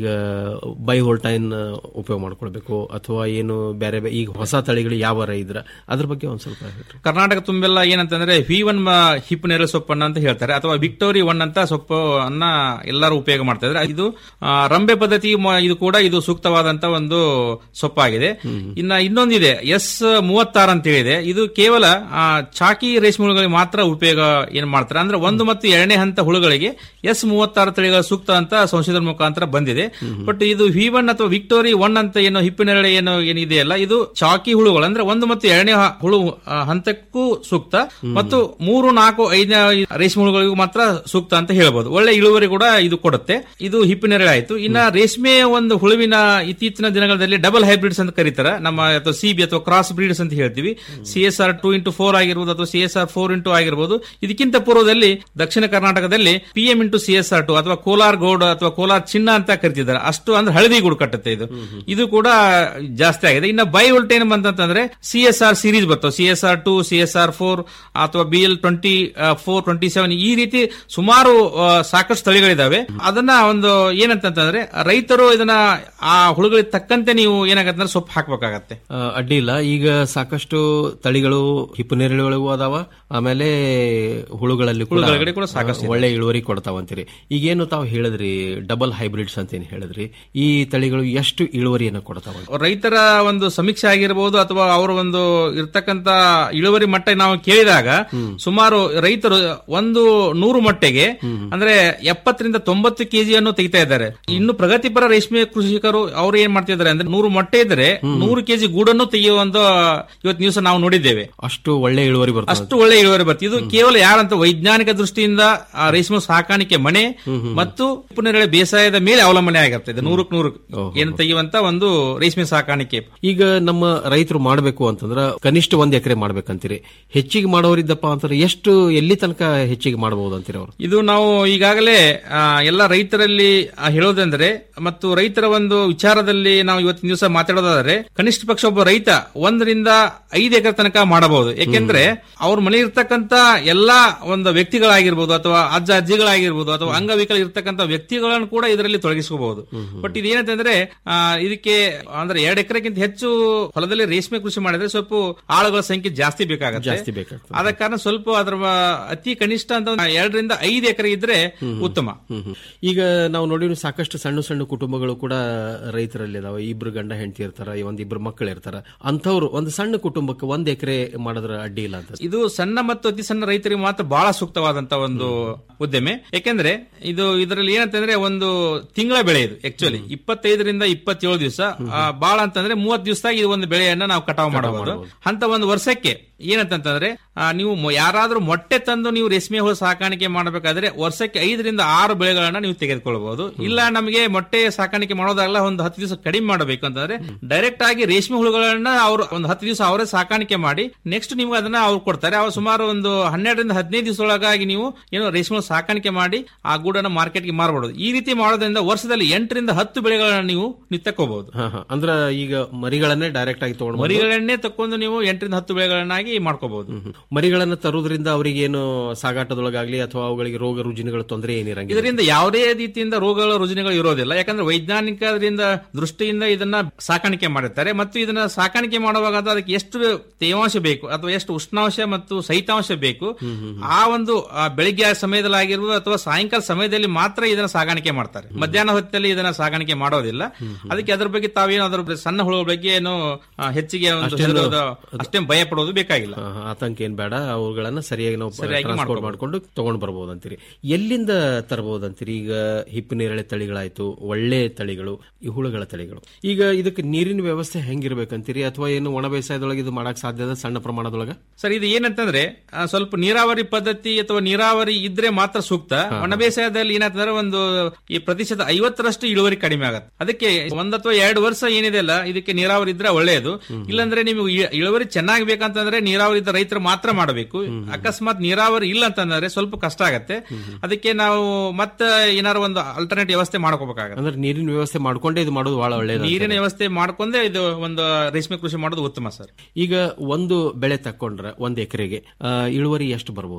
ಬೈ ಹೋಲ್ಟೈನ್ ಉಪಯೋಗ ಮಾಡ್ಕೊಳ್ಬೇಕು ಅಥವಾ ಏನು ಬೇರೆ ಬೇ- ಈಗ ಹೊಸ ತಳಿಗಳು ಯಾವ ಇದ್ರ ಅದ್ರ ಬಗ್ಗೆ ಒಂದ್ ಸ್ವಲ್ಪ ಹೇಳ್ರಿ ಕರ್ನಾಟಕ ತುಂಬೆಲ್ಲ ಏನಂತಂದ್ರೆ ವಿ ಒನ್ ಹಿಪ್ ನೇರಳೆ ಸೊಪ್ಪನ್ನ ಅಂತ ಹೇಳ್ತಾರೆ ಅಥವಾ ವಿಕ್ಟೋರಿ ಒನ್ ಅಂತ ಸೊಪ್ಪು ಅನ್ನ ಎಲ್ಲರೂ ಉಪಯೋಗ ಮಾಡ್ತಾ ಇದ್ದಾರೆ ಇದು ಆ, ರಂಬೆ ಪದ್ಧತಿ ಮ- ಇದು ಕೂಡ ಇದು ಸೂಕ್ತವಾದಂತ ಒಂದು ಸೊಪ್ಪಾಗಿದೆ ಇನ್ನ ಇನ್ನೊಂದಿದೆ ಎಸ್ ಮೂವತ್ತಾರು ಅಂತ ಹೇಳಿದೆ ಇದು ಕೇವಲ ಆ, ಚಾಕಿ ರೇಷ್ಮೆ ಹುಳುಗಳಿಗೆ ಮಾತ್ರ ಉಪಯೋಗ ಏನ್ ಮಾಡ್ತಾರೆ ಅಂದ್ರೆ ಒಂದು ಮತ್ತು ಎರಡನೇ ಹಂತ ಹುಳುಗಳಿಗೆ ಎಸ್ ಮೂವತ್ತಾರು ತಳಿಗಳ ಸೂಕ್ತ ಅಂತ ಸಂಶೋಧನೆ ಮುಖಾಂತರ ಬಂದಿದೆ ಬಟ್ ಇದು ವಿ ಒನ್ ಅಥವಾ ವಿಕ್ಟೋರಿ ಒನ್ ಅಂತ ಏನು ಹಿಪ್ಪಿನೆರಳೆ ಏನು ಏನಿದೆಯಲ್ಲ ಇದು ಚಾಕಿ ಹುಳುಗಳು ಅಂದ್ರೆ ಒಂದು ಮತ್ತು ಎರಡನೇ ಹ- ಹುಳು ಆ, ಹಂತಕ್ಕೂ ಸೂಕ್ತ ಮತ್ತು ಮೂರು ನಾಲ್ಕು ಐದನೇ ರೇಷ್ಮೆ ಹುಳುಗಳಿಗೂ ಮಾತ್ರ ಸೂಕ್ತ ಅಂತ ಹೇಳ್ಬೋದು ಒಳ್ಳೆ ಇಳುವರಿ ಕೂಡ ಇದು ಕೊಡುತ್ತೆ ಇದು ಹಿಪ್ಪಿನೆರಳೆ ಆಯ್ತು ಇನ್ನ ರೇಷ್ಮೆ ಒಂದು ಹುಳುವಿನ ಇತ್ತೀಚಿನ ದಿನಗಳಲ್ಲಿ ಡಬಲ್ ಹೈಬ್ರಿಡ್ಸ್ ಅಂತ ಕರೀತಾರೆ ನಮ್ಮ ಅಥವಾ ಸಿ ಬಿ ಅಥವಾ ಕ್ರಾಸ್ ಬ್ರೀಡ್ಸ್ ಅಂತ ಹೇಳ್ತೀವಿ C S R two into four ಆಗಿರ್ಬೋದು ಅಥವಾ C S R four into ಆಗಿರ್ಬೋದು ಇದಕ್ಕಿಂತ ಪೂರ್ವದಲ್ಲಿ ದಕ್ಷಿಣ ಕರ್ನಾಟಕದಲ್ಲಿ P M into C S R two ಅಥವಾ ಕೋಲಾರ್ ಗೌಡ್ ಅಥವಾ ಕೋಲಾರ್ ಚಿನ್ನ ಅಂತ ಕರಿತಿದ್ದಾರೆ ಅಷ್ಟು ಅಂದ್ರೆ ಹಳದಿ ಗೂಡು ಕಟ್ಟುತ್ತೆ ಇದು ಇದು ಕೂಡ ಜಾಸ್ತಿ ಆಗಿದೆ ಇನ್ನು ಬೈ ವೋಲ್ಟೇನ್ ಬಂತಂತಂದ್ರೆ ಸಿ ಎಸ್ ಆರ್ ಸೀರೀಸ್ ಬರ್ತವೆ C S R two C S R four ಅಥವಾ B L twenty four twenty seven ಈ ರೀತಿ ಸುಮಾರು ಆ, ಸಾಕಷ್ಟು ತಳಿಗಳಿದಾವೆ ಅದನ್ನ ಒಂದು ಏನಂತಂದ್ರೆ ರೈತರು ಇದನ್ನ ಆ ಹುಳುಗಳಿಗೆ ತಕ್ಕಂತೆ ನೀವು ಏನಾಗತ್ತೆ ಅಂದ್ರೆ ಸೊಪ್ಪು ಹಾಕ್ಬೇಕಾಗತ್ತೆ ಆ, ಅಡ್ಡಿ ಇಲ್ಲ ಈಗ ಸಾಕಷ್ಟು ತಳಿಗಳು ಹಿಪ್ಪು ನೇರಳೆಗಳಿಗೂ ಅದಾವ ಆಮೇಲೆ ಹುಳುಗಳಲ್ಲಿ ಕೂಡ ಹುಳುಗಳಿಗೆ ಕೂಡ ಸಾಕಷ್ಟು ಆ, ಒಳ್ಳೆ ಇಳುವರಿ ಕೊಡ್ತಾವಂತೀರಿ ಈಗೇನು ತಾವು ಹೇಳಿದ್ರಿ ಡಬಲ್ ಹೈಬ್ರಿಡ್ಸ್ ಅಂತ ಏನ್ ಹೇಳಿದ್ರಿ ಈ ತಳಿಗಳು ಎಷ್ಟು ಇಳುವರಿಯನ್ನು ಕೊಡ್ತಾವ ರೈತರ ಒಂದು ಸಮೀಕ್ಷೆ ಆಗಿರಬಹುದು ಅಥವಾ ಅವರ ಒಂದು ಇರ್ತಕ್ಕಂತ ಇಳುವರಿ ಮಟ್ಟ ನಾವು ಕೇಳಿದಾಗ ಸುಮಾರು ರೈತರು ಒಂದು ನೂರು ಮಟ್ಟಿಗೆ ಅಂದ್ರೆ ಎಪ್ಪತ್ತರಿಂದ ತೊಂಬತ್ತು ಕೆಜಿಯನ್ನು ತೆಗಿತಾ ಇದ್ದಾರೆ ಇನ್ನು ಪ್ರಗತಿಪರ ರೇಷ್ಮೆ ಕೃಷಿಕರು ಅವ್ರು ಏನ್ ಮಾಡ್ತಿದ್ದಾರೆ ಅಂದ್ರೆ ನೂರು ಮೊಟ್ಟೆ ಇದ್ರೆ ನೂರು ಕೆಜಿ ಗೂಡನ್ನು ತೆಗೆಯುವಂತ ಇವತ್ತು ನ್ಯೂಸ್ ನಾವು ನೋಡಿದ್ದೇವೆ ಅಷ್ಟು ಒಳ್ಳೆ ಇಳುವರಿ ಬರ್ತದೆ ಅಷ್ಟು ಒಳ್ಳೆ ಇಳುವರಿ ಬರ್ತದೆ ಇದು ಕೇವಲ ಯಾರಂತ ವೈಜ್ಞಾನಿಕ ದೃಷ್ಟಿಯಿಂದ ಆ ರೇಷ್ಮೆ ಸಾಕಾಣಿಕೆ ಮನೆ ಮತ್ತು ಉಪ್ಪುನೇರಳೆ ಬೇಸಾಯದ ಮೇಲೆ ಅವಲಂಬನೆ ಆಗಿರ್ತದೆ ಇದು ನೂರಕ್ಕೆ ನೂರು ಏನು ತೆಗೆಯುವಂತ ಒಂದು ರೇಷ್ಮೆ ಸಾಕಾಣಿಕೆ ಈಗ ನಮ್ಮ ರೈತರು ಮಾಡಬೇಕು ಅಂತಂದ್ರ ಕನಿಷ್ಠ ಒಂದ್ ಎಕರೆ ಮಾಡ್ಬೇಕಂತೀರಿ ಹೆಚ್ಚಿಗೆ ಮಾಡೋರಿದ್ದಪ್ಪ ಅಂತಂದ್ರೆ ಎಷ್ಟು ಎಲ್ಲಿ ತನಕ ಹೆಚ್ಚಿಗೆ ಮಾಡಬಹುದು ಅಂತೀರಿ ಅವರು ಇದು ನಾವು ಈಗಾಗಲೇ ಆ, ಎಲ್ಲ ರೈತರಲ್ಲಿ ಆ, ಹೇಳೋದಂದ್ರೆ ಮತ್ತು ರೈತರ ಒಂದು ವಿಚಾರದಲ್ಲಿ ನಾವು ಇವತ್ತಿನ ದಿವಸ ಮಾತಾಡೋದಾದ್ರೆ ಕನಿಷ್ಠ ಪಕ್ಷ ಒಬ್ಬ ರೈತ ಒಂದರಿಂದ ಐದು ಎಕರೆ ತನಕ ಮಾಡಬಹುದು ಯಾಕೆಂದ್ರೆ ಅವ್ರ ಮನೆ ಇರ್ತಕ್ಕಂತ ಎಲ್ಲಾ ಒಂದು ವ್ಯಕ್ತಿಗಳಾಗಿರ್ಬೋದು ಅಥವಾ ಅಜ್ಜ ಅಜ್ಜಿಗಳಾಗಿರ್ಬೋದು ಅಥವಾ ಅಂಗವಿಕಲ ಇರ್ತಕ್ಕಂಥ ವ್ಯಕ್ತಿಗಳನ್ನು ಕೂಡ ಇದರಲ್ಲಿ ತೊಡಗಿಸ್ಕೋಬಹುದು ಬಟ್ ಇದೇನಂತಂದ್ರೆ ಆ, ಇದಕ್ಕೆ ಅಂದ್ರೆ ಎರಡು ಎಕರೆಗಿಂತ ಹೆಚ್ಚು ಹೊಲದಲ್ಲಿ ರೇಷ್ಮೆ ಕೃಷಿ ಮಾಡಿದ್ರೆ ಸ್ವಲ್ಪ ಆಳುಗಳ ಸಂಖ್ಯೆ ಜಾಸ್ತಿ ಬೇಕಾಗುತ್ತೆ ಜಾಸ್ತಿ ಬೇಕಾಗ್ತದೆ ಆದ ಕಾರಣ ಸ್ವಲ್ಪ ಅದರ ಮ- ಅತಿ ಕನಿಷ್ಠ ಅಂತ ಒಂದು ಎರಡರಿಂದ ಐದು ಎಕರೆ ಇದ್ರೆ ಉತ್ತಮ ಹ್ಮ್ ಹ್ಮ್. ಈಗ ನಾವು ನೋಡಿದ್ರೆ ಸಾಕಷ್ಟು ಸಣ್ಣ ಸಣ್ಣ ಕುಟುಂಬಗಳು ಕೂಡ ರೈತರಲ್ಲಿ ಅದಾವ ಇಬ್ರು ಗಂಡ ಹೆಂಡತಿ ಇರ್ತಾರ ಒಂದ್ ಇಬ್ರು ಮಕ್ಕಳು ಇರ್ತಾರ ಅಂತವ್ರು ಒಂದು ಸಣ್ಣ ಕುಟುಂಬಕ್ಕೆ ಒಂದ್ ಎಕರೆ ಮಾಡಿದ್ರ ಅಡ್ಡಿ ಇಲ್ಲ ಅಂತ ಇದು ಸಣ್ಣ ಮತ್ತು ಅತಿ ಸಣ್ಣ ರೈತರಿಗೆ ಮಾತ್ರ ಬಹಳ ಸೂಕ್ತವಾದಂತ ಒಂದು ಉದ್ಯಮೆ ಯಾಕೆಂದ್ರೆ ಇದು ಇದರಲ್ಲಿ ಏನಂತಂದ್ರೆ ಒಂದು ತಿಂಗಳ ಬೆಳೆ ಇದು ಆಕ್ಚುಲಿ ಇಪ್ಪತ್ತೈದರಿಂದ ಇಪ್ಪತ್ತೇಳು ದಿವಸ ಬಹಳ ಅಂತಂದ್ರೆ ಮೂವತ್ತು ದಿವಸ ಇದು ಒಂದು ಬೆಳೆಯನ್ನ ನಾವು ಕಟಾವು ಮಾಡಬಹುದು ಅಂತ ಒಂದು ವರ್ಷಕ್ಕೆ ಏನಂತಂದ್ರೆ ಆ, ನೀವು ಮೊ- ಯಾರಾದ್ರೂ ಮೊಟ್ಟೆ ತಂದು ನೀವು ರೇಷ್ಮೆ ಹುಳು ಸಾಕಾಣಿಕೆ ಮಾಡಬೇಕಾದ್ರೆ ವರ್ಷಕ್ಕೆ ಐದರಿಂದ ಆರು ಬೆಳೆಗಳನ್ನ ನೀವು ತೆಗೆದುಕೊಳ್ಬಹುದು ಇಲ್ಲ ನಮಗೆ ಮೊಟ್ಟೆ ಸಾಕಾಣಿಕೆ ಮಾಡೋದಾಗಲ್ಲ ಒಂದು ಹತ್ತು ದಿವಸ ಕಡಿಮೆ ಮಾಡಬೇಕು ಅಂತಂದ್ರೆ ಡೈರೆಕ್ಟ್ ಆಗಿ ರೇಷ್ಮೆ ಹುಳುಗಳನ್ನ ಅವರು ಒಂದು ಹತ್ತು ದಿವಸ ಅವರೇ ಸಾಕಾಣಿಕೆ ಮಾಡಿ ನೆಕ್ಸ್ಟ್ ನಿಮ್ಗೆ ಅದನ್ನ ಅವ್ರು ಕೊಡ್ತಾರೆ ಅವ್ರು ಸುಮಾರು ಒಂದು ಹನ್ನೆರಡರಿಂದ ಹದಿನೈದು ದಿವಸದೊಳಗಾಗಿ ನೀವು ಏನು ರೇಷ್ಮೆ ಹುಳು ಸಾಕಾಣಿಕೆ ಮಾಡಿ ಆ ಗೂಡನ್ನ ಮಾರ್ಕೆಟ್ಗೆ ಮಾರಬಹುದು ಈ ರೀತಿ ಮಾಡೋದ್ರಿಂದ ವರ್ಷದಲ್ಲಿ ಎಂಟರಿಂದ ಹತ್ತು ಬೆಳೆಗಳನ್ನ ನೀವು ನೀವು ತಕ್ಕೋಬಹುದು ಹಾ ಹಾ ಅಂದ್ರ ಈಗ ಮರಿಗಳನ್ನೇ ಡೈರೆಕ್ಟ್ ಆಗಿ ತಗೊಂಡು ಬಂದು- ಮರಿಗಳನ್ನೇ ತಕ್ಕೊಂಡು ನೀವು ಎಂಟರಿಂದ ಹತ್ತು ಬೆಳೆಗಳನ್ನಾಗಿ ಮಾಡ್ಕೋಬಹುದು ಮರಿಗಳನ್ನ ತರುವುದರಿಂದ ಅವರಿಗೆ ಏನು ಸಾಗಾಟದೊಳಗಾಗ್ಲಿ ಅಥವಾ ಅವುಗಳಿಗೆ ರೋಗ ರುಜಿನಗಳ ತೊಂದರೆ ಏನಿರಂಗಿಲ್ಲ ಇದರಿಂದ ಯಾವುದೇ ರೀತಿಯಿಂದ ರೋಗಗಳ ರುಜಿನಗಳು ಇರೋದಿಲ್ಲ ಯಾಕಂದ್ರೆ ವೈಜ್ಞಾನಿಕದಿಂದ ದೃಷ್ಟಿಯಿಂದ ಇದನ್ನ ಸಾಕಾಣಿಕೆ ಮಾಡಿರ್ತಾರೆ ಮತ್ತು ಇದನ್ನ ಸಾಕಾಣಿಕೆ ಮಾಡುವಾಗ ಅದು ಅದಕ್ಕೆ ಎಷ್ಟು ತೇವಾಂಶ ಬೇಕು ಅಥವಾ ಎಷ್ಟು ಉಷ್ಣಾಂಶ ಮತ್ತು ಸಹಿತಾಂಶ ಬೇಕು ಆ ಒಂದು ಆ, ಬೆಳಿಗ್ಗೆ ಸಮಯದಲ್ಲಿ ಆಗಿರ್ಬೋದು ಅಥವಾ ಸಾಯಂಕಾಲ ಸಮಯದಲ್ಲಿ ಮಾತ್ರ ಇದನ್ನ ಸಾಗಾಣಿಕೆ ಮಾಡ್ತಾರೆ ಮಧ್ಯಾಹ್ನ ಹೊತ್ತಲ್ಲಿ ಇದನ್ನ ಸಾಗಾಣಿಕೆ ಮಾಡೋದಿಲ್ಲ ಅದಕ್ಕೆ ಅದ್ರ ಬಗ್ಗೆ ತಾವೇನು ಅದ್ರ ಬಗ್ಗೆ ಸಣ್ಣ ಹುಳುಗಳ ಬಗ್ಗೆ ಏನು ಆ, ಹೆಚ್ಚಿಗೆ ಒಂದು ಅಷ್ಟೇನು- ಹೆದರೋದು, ಅಷ್ಟೇನ್ ಭಯ ಪಡೋದು ಬೇಕಾಗಿಲ್ಲ ಹಾ, ಹಾ, ಆತಂಕ ಏನ್ ಬೇಡ ಅವುಗಳನ್ನ ಸರಿಯಾಗಿ ನಾವು ಸರಿಯಾಗಿ ಟ್ರಾನ್ಸ್ಪೋರ್ಟ್ ಮಾಡ್ಕೊಬೋದು. ಮಾಡ್ಕೊಂಡು ತಗೊಂಡ್ ಬರ್ಬೋದು ಅಂತೀರಿ ಎಲ್ಲಿಂದ ತರಬಹುದು ಅಂತೀರಿ ಈಗ ಹಿಪ್ಪು ನೇರಳೆ ತಳಿಗಳಾಯ್ತು ಒಳ್ಳೆ ತಳಿಗಳು ಈ ಹುಳುಗಳ ತಳಿಗಳು ಈಗ ಇದಕ್ಕೆ ನೀರಿನ ವ್ಯವಸ್ಥೆ ಹೆಂಗಿರ್ಬೇಕಂತೀರಿ ಅಥವಾ ಏನು ಒಣ ಬೇಸಾಯದೊಳಗೆ ಇದು ಮಾಡಕ್ ಸಾಧ್ಯದ ಸಣ್ಣ ಪ್ರಮಾಣದೊಳಗ ಸರ್ ಇದು ಏನಂತಂದ್ರೆ ಆ, ಸ್ವಲ್ಪ ನೀರಾವರಿ ಪದ್ಧತಿ ಅಥವಾ ನೀರಾವರಿ ಇದ್ರೆ ಮಾತ್ರ ಸೂಕ್ತ ಒಣ ಬೇಸಾಯದಲ್ಲಿ ಏನಾಗ್ತಂದ್ರೆ ಒಂದು ಈ ಪ್ರತಿಶತ ಐವತ್ತರಷ್ಟು ಇಳುವರಿ ಕಡಿಮೆ ಆಗತ್ತೆ ಅದಕ್ಕೆ ಒಂದ್ ಅಥವಾ ಎರಡು ವರ್ಷ ಏನಿದೆ ಅಲ್ಲ ಇದಕ್ಕೆ ನೀರಾವರಿ ಇದ್ರೆ ಒಳ್ಳೆಯದು ಇಲ್ಲಾಂದ್ರೆ ನಿಮಗೆ ಇ- ಇಳುವರಿ ಚೆನ್ನಾಗಿ ಬೇಕಂತಂದ್ರೆ ನೀರಾವರಿ ಇದ್ದ ರೈತರು ಮಾತ್ರ ಮಾಡಬೇಕು ಅಕಸ್ಮಾತ್ ನೀರಾವರಿ ಇಲ್ಲ ಅಂತಂದ್ರೆ ಸ್ವಲ್ಪ ಕಷ್ಟ ಆಗತ್ತೆ ಅದಕ್ಕೆ ನಾವು ಮತ್ತೆ ಏನಾರು ಒಂದು ಅಲ್ಟರ್ನೇಟ್ ವ್ಯವಸ್ಥೆ ಮಾಡ್ಕೋಬೇಕಾಗತ್ತೆ ಅಂದ್ರೆ ನೀರಿನ ವ್ಯವಸ್ಥೆ ಮಾಡ್ಕೊಂಡೇ ಇದು ಮಾಡೋದು ಬಹಳ ಒಳ್ಳೇದು ನೀರಿನ ವ್ಯವಸ್ಥೆ ಮಾಡ್ಕೊಂಡೇ ಇದು ಒಂದು ರೇಷ್ಮೆ ಕೃಷಿ ಮಾಡೋದು ಉತ್ತಮ ಸರ್ ಈಗ ಒಂದು ಬೆಳೆ ತಕೊಂಡ್ರೆ ಒಂದ್ ಎಕರೆಗೆ ಇಳುವರಿ ಎಷ್ಟು ಬರ್ಬೋದು ಅಂತ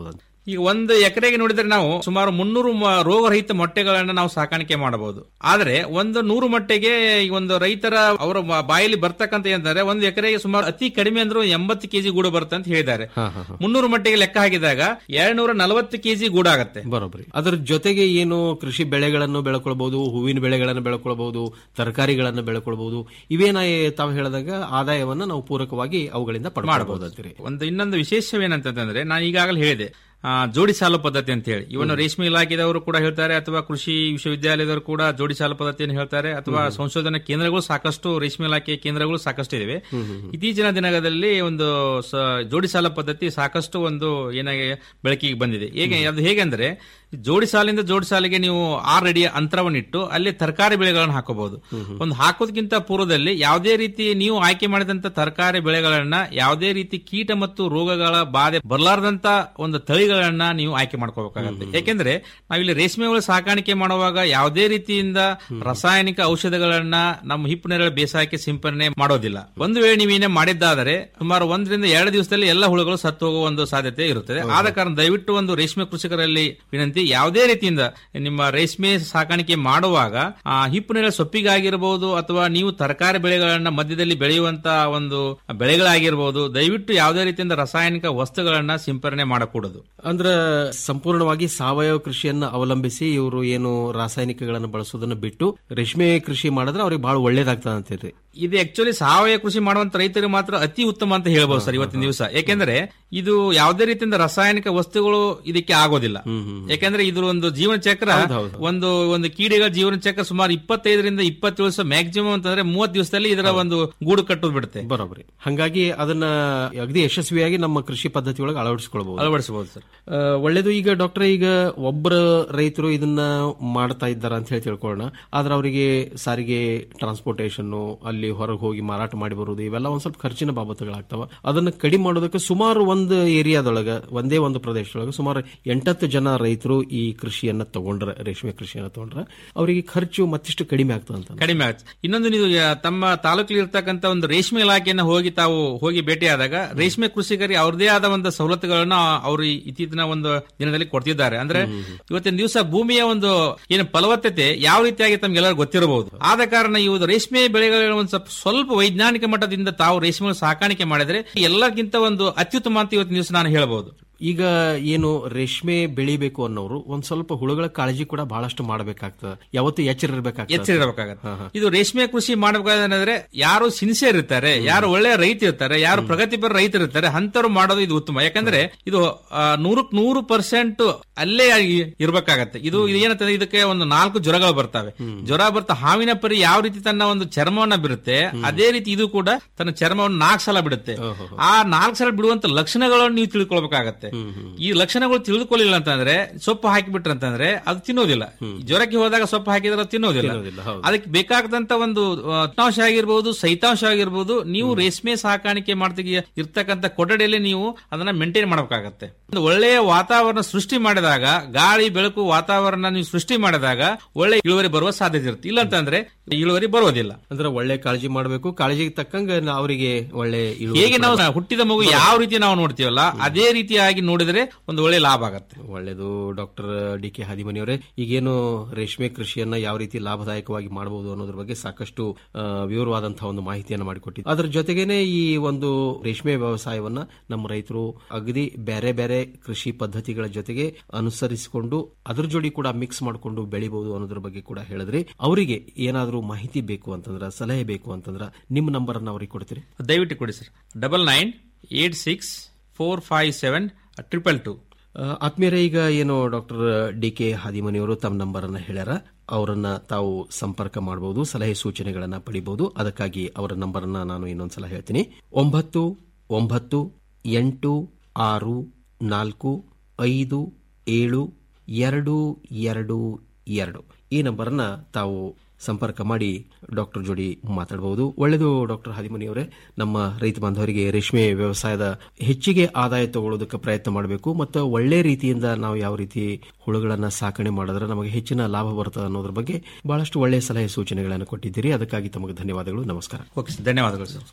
ಈಗ ಒಂದು ಎಕರೆಗೆ ನೋಡಿದ್ರೆ ನಾವು ಸುಮಾರು ಮುನ್ನೂರು ಮ- ರೋಗರಹಿತ ಮೊಟ್ಟೆಗಳನ್ನ ನಾವು ಸಾಕಾಣಿಕೆ ಮಾಡಬಹುದು ಆದ್ರೆ ಒಂದು ನೂರು ಮೊಟ್ಟೆಗೆ ಈ ಒಂದು ರೈತರ ಅವರ ಬ- ಬಾಯಲ್ಲಿ ಬರ್ತಕ್ಕಂತ ಏನಂದ್ರೆ ಒಂದು ಎಕರೆಗೆ ಸುಮಾರು ಅತಿ ಕಡಿಮೆ ಅಂದ್ರೂ ಎಂಬತ್ತು ಕೆಜಿ ಗೂಡು ಬರುತ್ತೆ ಅಂತ ಹೇಳಿದ್ದಾರೆ ಮುನ್ನೂರು ಮೊಟ್ಟೆಗೆ ಲೆಕ್ಕ ಹಾಕಿದಾಗ ಎರಡ್ನೂರ ನಲವತ್ತು ಕೆಜಿ ಗೂಡು ಆಗತ್ತೆ ಬರೋಬ್ರಿ ಅದರ ಜೊತೆಗೆ ಏನು ಕೃಷಿ ಬೆಳೆಗಳನ್ನು ಬೆಳ್ಕೊಳ್ಬಹುದು ಹೂವಿನ ಬೆಳೆಗಳನ್ನು ಬೆಳ್ಕೊಳ್ಬಹುದು ತರಕಾರಿಗಳನ್ನು ಬೆಳ್ಕೊಳ್ಬಹುದು ಇವೇನ ತಾವು ಹೇಳಿದಾಗ ಆದಾಯವನ್ನ ನಾವು ಪೂರಕವಾಗಿ ಅವುಗಳಿಂದ ಪಡ್ಕೊಳ್ಬಹುದು ಅಂತೀರಿ ಒಂದು ಇನ್ನೊಂದು ವಿಶೇಷವೇನಂತಂದ್ರೆ ನಾನು ಈಗಾಗಲೇ ಹೇಳಿದೆ ಆ, ಜೋಡಿ ಸಾಲು ಪದ್ಧತಿ ಅಂತ ಹೇಳಿ ಇವನು ರೇಷ್ಮೆ ಇಲಾಖೆದವರು ಕೂಡ ಹೇಳ್ತಾರೆ ಅಥವಾ ಕೃಷಿ ವಿಶ್ವವಿದ್ಯಾಲಯದವರು ಕೂಡ ಜೋಡಿ ಸಾಲು ಪದ್ಧತಿಯನ್ನು ಹೇಳ್ತಾರೆ ಅಥವಾ ಹ್ಮ್. ಸಂಶೋಧನಾ ಕೇಂದ್ರಗಳು ಸಾಕಷ್ಟು ರೇಷ್ಮೆ ಇಲಾಖೆ ಕೇಂದ್ರಗಳು ಸಾಕಷ್ಟು ಇವೆ ಹ್ಮ್, ಹ್ಮ್, ಹ್ಮ್. ಇತ್ತೀಚಿನ ದಿನಗಳಲ್ಲಿ ಒಂದು ಸ- ಜೋಡಿ ಸಾಲ ಪದ್ಧತಿ ಸಾಕಷ್ಟು ಒಂದು ಏನಾಗಿ ಬೆಳಕಿಗೆ ಬಂದಿದೆ ಹೇಗೆ ಅದು ಹೇಗೆಂದ್ರೆ ಜೋಡಿ ಸಾಲಿಂದ ಜೋಡಿ ಸಾಲಿಗೆ ನೀವು ಆರು ಅಡಿಯ ಅಂತರವನ್ನಿಟ್ಟು ಅಲ್ಲಿ ತರಕಾರಿ ಬೆಳೆಗಳನ್ನು ಹಾಕೋಬಹುದು ಒಂದು ಹಾಕೋದಕ್ಕಿಂತ ಪೂರ್ವದಲ್ಲಿ ಯಾವುದೇ ರೀತಿ ನೀವು ಆಯ್ಕೆ ಮಾಡಿದಂತ ತರಕಾರಿ ಬೆಳೆಗಳನ್ನ ಯಾವುದೇ ರೀತಿ ಕೀಟ ಮತ್ತು ರೋಗಗಳ ಬಾಧೆ ಬರಲಾರದಂತ ಒಂದು ತಳಿಗಳನ್ನ ನೀವು ಆಯ್ಕೆ ಮಾಡ್ಕೋಬೇಕಾಗತ್ತೆ ಯಾಕೆಂದ್ರೆ ನಾವಿಲ್ಲಿ ರೇಷ್ಮೆ ಹುಳ ಸಾಕಾಣಿಕೆ ಮಾಡುವಾಗ ಯಾವುದೇ ರೀತಿಯಿಂದ ರಾಸಾಯನಿಕ ಔಷಧಗಳನ್ನ ನಮ್ಮ ಹಿಪ್ಪು ನೆರಳು ಬೇಸಾಯಕ್ಕೆ ಸಿಂಪರಣೆ ಮಾಡೋದಿಲ್ಲ ಒಂದು ವೇಳೆ ನೀವೇನೇ ಮಾಡಿದ್ದಾದರೆ ಸುಮಾರು ಒಂದರಿಂದ ಎರಡು ದಿವಸದಲ್ಲಿ ಎಲ್ಲ ಹುಳುಗಳು ಸತ್ತು ಹೋಗುವ ಒಂದು ಸಾಧ್ಯತೆ ಇರುತ್ತದೆ ಆದ ಕಾರಣ ದಯವಿಟ್ಟು ಒಂದು ರೇಷ್ಮೆ ಕೃಷಿಕರಲ್ಲಿ ವಿನಂತಿ ಯಾವುದೇ ರೀತಿಯಿಂದ ನಿಮ್ಮ ರೇಷ್ಮೆ ಸಾಕಾಣಿಕೆ ಮಾಡುವಾಗ ಆ ಹಿಪ್ಪು ನೆರಳು ಸೊಪ್ಪಿಗಾಗಿರಬಹುದು ಅಥವಾ ನೀವು ತರಕಾರಿ ಬೆಳೆಗಳನ್ನ ಮಧ್ಯದಲ್ಲಿ ಬೆಳೆಯುವಂತ ಒಂದು ಬೆಳೆಗಳಾಗಿರಬಹುದು ದಯವಿಟ್ಟು ಯಾವುದೇ ರೀತಿಯಿಂದ ರಾಸಾಯನಿಕ ವಸ್ತುಗಳನ್ನ ಸಿಂಪರಣೆ ಮಾಡಕೂಡದು ಅಂದ್ರ ಸಂಪೂರ್ಣವಾಗಿ ಸಾವಯವ ಕೃಷಿಯನ್ನ ಅವಲಂಬಿಸಿ ಇವರು ಏನು ರಾಸಾಯನಿಕಗಳನ್ನು ಬಳಸೋದನ್ನ ಬಿಟ್ಟು ರೇಷ್ಮೆ ಕೃಷಿ ಮಾಡಿದ್ರೆ ಅವ್ರಿಗೆ ಬಹಳ ಒಳ್ಳೇದಾಗ್ತದೆ ಅಂತೀರಿ ಇದು ಆಕ್ಚುಲಿ ಸಾವಯವ ಕೃಷಿ ಮಾಡುವಂತ ರೈತರಿಗೆ ಮಾತ್ರ ಅತಿ ಉತ್ತಮ ಅಂತ ಹೇಳ್ಬೋದು ಸರ್ ಇವತ್ತಿನ ದಿವಸ ಯಾಕೆಂದ್ರೆ ಇದು ಯಾವುದೇ ರೀತಿಯಿಂದ ರಾಸಾಯನಿಕ ವಸ್ತುಗಳು ಇದಕ್ಕೆ ಆಗೋದಿಲ್ಲ ಯಾಕೆಂದ್ರೆ ಇದು ಒಂದು ಜೀವನ ಚಕ್ರ ಒಂದು ಒಂದು ಕೀಡೆಗಳ ಜೀವನ ಚಕ್ರ ಸುಮಾರು ಇಪ್ಪತ್ತೈದರಿಂದ ಇಪ್ಪತ್ತೇಳು ದಿವಸ ಮ್ಯಾಕ್ಸಿಮಮ್ ಅಂತಂದ್ರೆ ಮೂವತ್ತು ದಿವಸದಲ್ಲಿ ಇದರ ಒಂದು ಗೂಡು ಕಟ್ಟೋದು ಬಿಡುತ್ತೆ ಬರೋಬ್ರಿ ಹಂಗಾಗಿ ಅದನ್ನ ಅಗದಿ ಯಶಸ್ವಿಯಾಗಿ ನಮ್ಮ ಕೃಷಿ ಪದ್ಧತಿಯೊಳಗೆ ಅಳವಡಿಸಿಕೊಳ್ಬಹುದು ಅಳವಡಿಸಬಹುದು ಸರ್ ಆ, ಒಳ್ಳೇದು ಈಗ ಡಾಕ್ಟರ್ ಈಗ ಒಬ್ಬರ ರೈತರು ಇದನ್ನ ಮಾಡ್ತಾ ಇದ್ದಾರ ಅಂತ ಹೇಳಿ ತಿಳ್ಕೊಳ್ಳೋಣ ಆದ್ರೆ ಅವರಿಗೆ ಸಾರಿಗೆ ಟ್ರಾನ್ಸ್ಪೋರ್ಟೇಷನ್ ಅಲ್ಲಿ ಹೊರಗೆ ಹೋಗಿ ಮಾರಾಟ ಮಾಡಿ ಬರುವುದು ಇವೆಲ್ಲ ಒಂದ್ ಸ್ವಲ್ಪ ಖರ್ಚಿನ ಬಾಬತುಗಳಾಗ್ತಾವ ಅದನ್ನ ಕಡಿಮೆ ಮಾಡೋದಕ್ಕೆ ಸುಮಾರು ಒಂದು ಏರಿಯಾದೊಳಗ ಒಂದೇ ಒಂದು ಪ್ರದೇಶದೊಳಗೆ ಸುಮಾರು ಎಂಟತ್ತು ಜನ ರೈತರು ಈ ಕೃಷಿಯನ್ನ ತಗೊಂಡ್ರ ರೇಷ್ಮೆ ಕೃಷಿಯನ್ನ ತಗೊಂಡ್ರ ಅವರಿಗೆ ಖರ್ಚು ಮತ್ತಿಷ್ಟು ಕಡಿಮೆ ಆಗ್ತದೆ ಅಂತ ಕಡಿಮೆ ಆಗುತ್ತೆ ಇನ್ನೊಂದು ನೀವು ಯಾ- ತಮ್ಮ ತಾಲೂಕಲ್ಲಿ ಇರ್ತಕ್ಕಂಥ ಒಂದು ರೇಷ್ಮೆ ಇಲಾಖೆಯನ್ನ ಹೋಗಿ ತಾವು ಹೋಗಿ ಭೇಟಿಯಾದಾಗ ರೇಷ್ಮೆ ಕೃಷಿಕರಿಗೆ ಅವ್ರದೇ ಆದ ಒಂದು ಸವಲತ್ತುಗಳನ್ನ ಅವರು ಇತ್ತೀಚಿನ ಒಂದು ದಿನದಲ್ಲಿ ಕೊಡ್ತಿದ್ದಾರೆ ಅಂದ್ರೆ ಇವತ್ತಿನ ದಿವಸ ಭೂಮಿಯ ಒಂದು ಏನು ಫಲವತ್ತತೆ ಯಾವ ರೀತಿಯಾಗಿ ತಮ್ಗೆಲ್ಲರೂ ಗೊತ್ತಿರಬಹುದು ಆದ ಕಾರಣ ಈ ಒಂದು ರೇಷ್ಮೆ ಬೆಳೆಗಳ ಒಂದು ಸ್ವಲ್ಪ ಸ್ವಲ್ಪ ವೈಜ್ಞಾನಿಕ ಮಟ್ಟದಿಂದ ತಾವು ರೇಷ್ಮೆ ಸಾಕಾಣಿಕೆ ಮಾಡಿದ್ರೆ ಎಲ್ಲಕ್ಕಿಂತ ಒಂದು ಅತ್ಯುತ್ತಮ ಅಂತ ಇವತ್ತಿನ ದಿವಸ ನಾನು ಹೇಳಬಹುದು ಈಗ ಏನು ರೇಷ್ಮೆ ಬೆಳಿಬೇಕು ಅನ್ನೋರು ಒಂದ್ ಸ್ವಲ್ಪ ಹುಳುಗಳ ಕಾಳಜಿ ಕೂಡ ಬಹಳಷ್ಟು ಮಾಡಬೇಕಾಗ್ತದೆ ಯಾವತ್ತು ಎಚ್ಚರ ಇರಬೇಕಾಗ್ತದೆ ಎಚ್ಚರ ಇರಬೇಕಾಗತ್ತೆ ಇದು ರೇಷ್ಮೆ ಕೃಷಿ ಮಾಡಬೇಕಾದ್ರೆ ಯಾರು ಸಿನ್ಸಿಯರ್ ಇರ್ತಾರೆ ಯಾರು ಒಳ್ಳೆಯ ರೈತ ಇರ್ತಾರೆ ಯಾರು ಪ್ರಗತಿಪರ ರೈತರು ಇರ್ತಾರೆ ಅಂತವ್ರು ಮಾಡೋದು ಇದು ಉತ್ತಮ ಯಾಕಂದ್ರೆ ಇದು ಆ, ನೂರಕ್ ನೂರು ಪರ್ಸೆಂಟ್ ಅಲ್ಲೇ ಆಗಿ ಇರ್ಬೇಕಾಗತ್ತೆ ಇದು ಇದು ಏನಂತಂದ್ರೆ ಇದಕ್ಕೆ ಒಂದು ನಾಲ್ಕು ಜ್ವರಗಳು ಬರ್ತವೆ ಜ್ವರ ಬರ್ತಾ ಹಾವಿನ ಪರಿ ಯಾವ ರೀತಿ ತನ್ನ ಒಂದು ಚರ್ಮವನ್ನ ಬಿಡುತ್ತೆ ಅದೇ ರೀತಿ ಇದು ಕೂಡ ತನ್ನ ಚರ್ಮವನ್ನು ನಾಲ್ಕು ಸಲ ಬಿಡುತ್ತೆ ಆ ನಾಲ್ಕು ಸಲ ಬಿಡುವಂತ ಲಕ್ಷಣಗಳನ್ನು ನೀವು ತಿಳ್ಕೊಳ್ಬೇಕಾಗತ್ತೆ ಈ ಲಕ್ಷಣಗಳು ತಿಳಿದುಕೊಳ್ಳಿಲ್ಲ ಅಂತಂದ್ರೆ ಸೊಪ್ಪು ಹಾಕಿಬಿಟ್ರೆ ಅಂತಂದ್ರೆ ಅದು ತಿನ್ನೋದಿಲ್ಲ ಜ್ವರಕ್ಕೆ ಹೋದಾಗ ಸೊಪ್ಪು ಹಾಕಿದ್ರೆ ಅದು ತಿನ್ನೋದಿಲ್ಲ ತಿನ್ನೋದಿಲ್ಲ, ಹೌದು. ಅದಕ್ಕೆ ಬೇಕಾದಂತ ಒಂದು ಆ, ಉಷ್ಣಾಂಶ ಆಗಿರ್ಬೋದು ಸೈತಾಂಶ ಆಗಿರ್ಬೋದು ನೀವು ರೇಷ್ಮೆ ಸಾಕಾಣಿಕೆ ಮಾಡ್ತೀವಿ ಇರ್ತಕ್ಕಂಥ ಕೊಠಡಿಯಲ್ಲಿ ನೀವು ಅದನ್ನ ಮೇಂಟೈನ್ ಮಾಡಬೇಕಾಗತ್ತೆ ಒಂದು ಒಳ್ಳೆಯ ವಾತಾವರಣ ಸೃಷ್ಟಿ ಮಾಡಿದಾಗ ಗಾಳಿ ಬೆಳಕು ವಾತಾವರಣ ನೀವು ಸೃಷ್ಟಿ ಮಾಡಿದಾಗ ಒಳ್ಳೆ ಇಳುವರಿ ಬರುವ ಸಾಧ್ಯತೆ ಇರುತ್ತೆ ಇಲ್ಲ ಅಂತಂದ್ರೆ ಇಳುವರಿ ಬರೋದಿಲ್ಲ ಅಂದ್ರೆ ಒಳ್ಳೆ ಕಾಳಜಿ ಮಾಡಬೇಕು ಕಾಳಜಿಗೆ ತಕ್ಕಂಗ ನಾ- ಅವರಿಗೆ ಒಳ್ಳೆ ಇಳುವರಿ ಹೇಗೆ ನಾವು ಕೊಡಬೇಕು. ಹುಟ್ಟಿದ ಮಗು ಯಾವ ರೀತಿ ನಾವು ನೋಡ್ತೀವಲ್ಲ ಅದೇ ರೀತಿಯಾಗಿ ನೋಡಿದ್ರೆ ಒಂದು ಒಳ್ಳೆ ಲಾಭ ಆಗತ್ತೆ ಒಳ್ಳೇದು ಡಾಕ್ಟರ್ ಡಿ ಕೆ ಹಾದಿಮನಿಯವರೇ ಈಗೇನು ರೇಷ್ಮೆ ಕೃಷಿಯನ್ನ ಯಾವ ರೀತಿ ಲಾಭದಾಯಕವಾಗಿ ಮಾಡಬಹುದು ಅನ್ನೋದ್ರ ಬಗ್ಗೆ ಸಾಕಷ್ಟು ಆ, ವಿವರವಾದಂತಹ ಒಂದು ಮಾಹಿತಿಯನ್ನು ಮಾಡಿಕೊಟ್ಟಿದ್ದು ಅದರ ಜೊತೆಗೇನೆ ಈ ಒಂದು ರೇಷ್ಮೆ ವ್ಯವಸಾಯವನ್ನ ನಮ್ಮ ರೈತರು ಅಗದಿ ಬೇರೆ ಬೇರೆ ಕೃಷಿ ಪದ್ಧತಿಗಳ ಜೊತೆಗೆ ಅನುಸರಿಸಿಕೊಂಡು ಅದ್ರ ಜೋಡಿ ಕೂಡ ಮಿಕ್ಸ್ ಮಾಡಿಕೊಂಡು ಬೆಳಿಬಹುದು ಅನ್ನೋದ್ರ ಬಗ್ಗೆ ಕೂಡ ಹೇಳಿದ್ರಿ ಅವರಿಗೆ ಏನಾದರೂ ಮಾಹಿತಿ ಬೇಕು ಅಂತಂದ್ರ ಸಲಹೆ ಬೇಕು ಅಂತಂದ್ರ ನಿಮ್ಮ ನಂಬರ್ ಅನ್ನ ಅವ್ರಿಗೆ ಕೊಡ್ತೀರಿ ದಯವಿಟ್ಟು ಕೊಡಿ sir double nine eight six four five seven triple two ಆ, ಆತ್ಮೀಯರೇ ಈಗ ಏನು ಡಾಕ್ಟರ್ ಡಿ ಕೆ ಹಾದಿಮನಿಯವರು ತಮ್ಮ ನಂಬರ್ ಅನ್ನ ಹೇಳ್ಯಾರ ಅವರನ್ನ ತಾವು ಸಂಪರ್ಕ ಮಾಡಬಹುದು ಸಲಹೆ ಸೂಚನೆಗಳನ್ನ ಪಡಿಬಹುದು ಅದಕ್ಕಾಗಿ ಅವರ ನಂಬರ್ ಅನ್ನ ನಾನು ಇನ್ನೊಂದ್ಸಲ ಹೇಳ್ತೀನಿ ಒಂಬತ್ತು ಒಂಬತ್ತು ಎಂಟು ಆರು ನಾಲ್ಕು ಐದು ಏಳು ಎರಡು ಎರಡು ಎರಡು ಈ ನಂಬರನ್ನ ತಾವು ಸಂಪರ್ಕ ಮಾಡಿ ಡಾಕ್ಟರ್ ಜೋಡಿ ಮಾತಾಡಬಹುದು ಒಳ್ಳೆಯದು ಡಾಕ್ಟರ್ ಹಾದಿಮನಿಯವರೇ ನಮ್ಮ ರೈತ ಬಾಂಧವರಿಗೆ ರೇಷ್ಮೆ ವ್ಯವಸಾಯದ ಹೆಚ್ಚಿಗೆ ಆದಾಯ ತಗೊಳ್ಳೋದಕ್ಕೆ ಪ್ರಯತ್ನ ಮಾಡಬೇಕು ಮತ್ತು ಒಳ್ಳೆ ರೀತಿಯಿಂದ ನಾವು ಯಾವ ರೀತಿ ಹುಳುಗಳನ್ನ ಸಾಕಣೆ ಮಾಡಿದ್ರೆ ನಮಗೆ ಹೆಚ್ಚಿನ ಲಾಭ ಬರ್ತದೆ ಅನ್ನೋದ್ರ ಬಗ್ಗೆ ಬಹಳಷ್ಟು ಒಳ್ಳೆಯ ಸಲಹೆ ಸೂಚನೆಗಳನ್ನು ಕೊಟ್ಟಿದ್ದೀರಿ ಅದಕ್ಕಾಗಿ ತಮಗೆ ಧನ್ಯವಾದಗಳು ನಮಸ್ಕಾರ ಓಕೆ ಸರ್ ಧನ್ಯವಾದಗಳು ಸರ್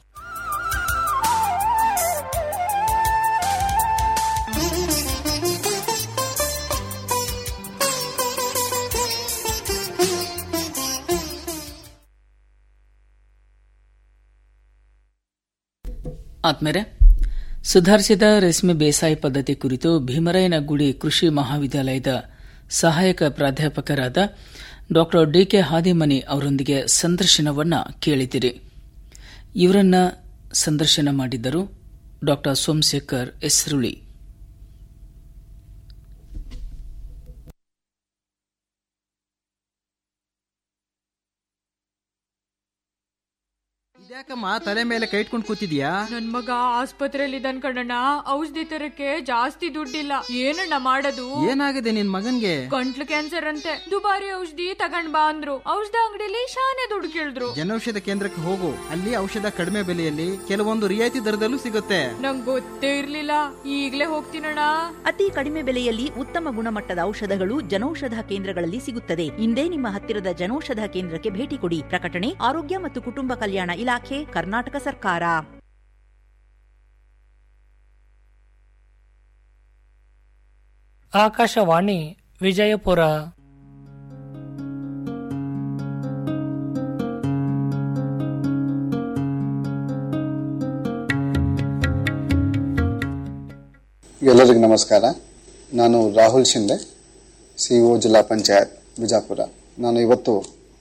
ಆದ್ಮೇಲೆ ಸುಧಾರಿಸಿದ ರೇಷ್ಮೆ ಬೇಸಾಯ ಪದ್ಧತಿ ಕುರಿತು ಭೀಮರಾಯನಗುಡಿ ಕೃಷಿ ಮಹಾವಿದ್ಯಾಲಯದ ಸಹಾಯಕ ಪ್ರಾಧ್ಯಾಪಕರಾದ ಡಾ ಡಿಕೆ ಹಾದಿಮನಿ ಅವರೊಂದಿಗೆ ಸಂದರ್ಶನವನ್ನ ಕೇಳಿದಿರಿ ಇವರನ್ನ ಸಂದರ್ಶನ ಮಾಡಿದ್ದರು ಡಾ ಸೋಮಶೇಖರ್ ಎಸ್ರುಳಿ ಇದ್ಯಾಕಮ್ಮ ತಲೆ ಮೇಲೆ ಕೈ ಇಟ್ಕೊಂಡು ಕೂತಿದ್ಯಾ ನನ್ ಮಗ ಆಸ್ಪತ್ರೆಯಲ್ಲಿ ಇದ್ದಾನ್ ಕಣಣ್ಣ ಔಷಧಿ ತರಕ್ಕೆ ಜಾಸ್ತಿ ದುಡ್ಡಿಲ್ಲ ಏನಣ್ಣ ಮಾಡೋದು ಏನಾಗಿದೆ ನಿನ್ ಮಗನ್ಗೆ ಗಂಟ್ಲು ಕ್ಯಾನ್ಸರ್ ಅಂತೆ ದುಬಾರಿ ಔಷಧಿ ತಗೊಂಡ್ ಬಾ ಅಂದ್ರು ಔಷಧ ಅಂಗಡಿಲಿ ಶಾನೆ ದುಡ್ಡು ಕೇಳಿದ್ರು ಜನೌಷಧ ಕೇಂದ್ರಕ್ಕೆ ಹೋಗು ಅಲ್ಲಿ ಔಷಧ ಕಡಿಮೆ ಬೆಲೆಯಲ್ಲಿ ಕೆಲವೊಂದು ರಿಯಾಯಿತಿ ದರದಲ್ಲೂ ಸಿಗುತ್ತೆ ನಂಗ್ ಗೊತ್ತೇ ಇರ್ಲಿಲ್ಲ ಈಗ್ಲೇ ಹೋಗ್ತೀನಣ್ಣ ಅತಿ ಕಡಿಮೆ ಬೆಲೆಯಲ್ಲಿ ಉತ್ತಮ ಗುಣಮಟ್ಟದ ಔಷಧಗಳು ಜನೌಷಧ ಕೇಂದ್ರಗಳಲ್ಲಿ ಸಿಗುತ್ತದೆ ಇಂದೇ ನಿಮ್ಮ ಹತ್ತಿರದ ಜನೌಷಧ ಕೇಂದ್ರಕ್ಕೆ ಭೇಟಿ ಕೊಡಿ ಪ್ರಕಟಣೆ ಆರೋಗ್ಯ ಮತ್ತು ಕುಟುಂಬ ಕಲ್ಯಾಣ ಇಲಾಖೆ ಕರ್ನಾಟಕ ಸರ್ಕಾರ ಆಕಾಶವಾಣಿ ವಿಜಯಪುರ ಎಲ್ಲರಿಗೂ ನಮಸ್ಕಾರ ನಾನು ರಾಹುಲ್ ಶಿಂದೆ ಸಿಇಒ ಜಿಲ್ಲಾ ಪಂಚಾಯತ್ ಬಿಜಾಪುರ ನಾನು ಇವತ್ತು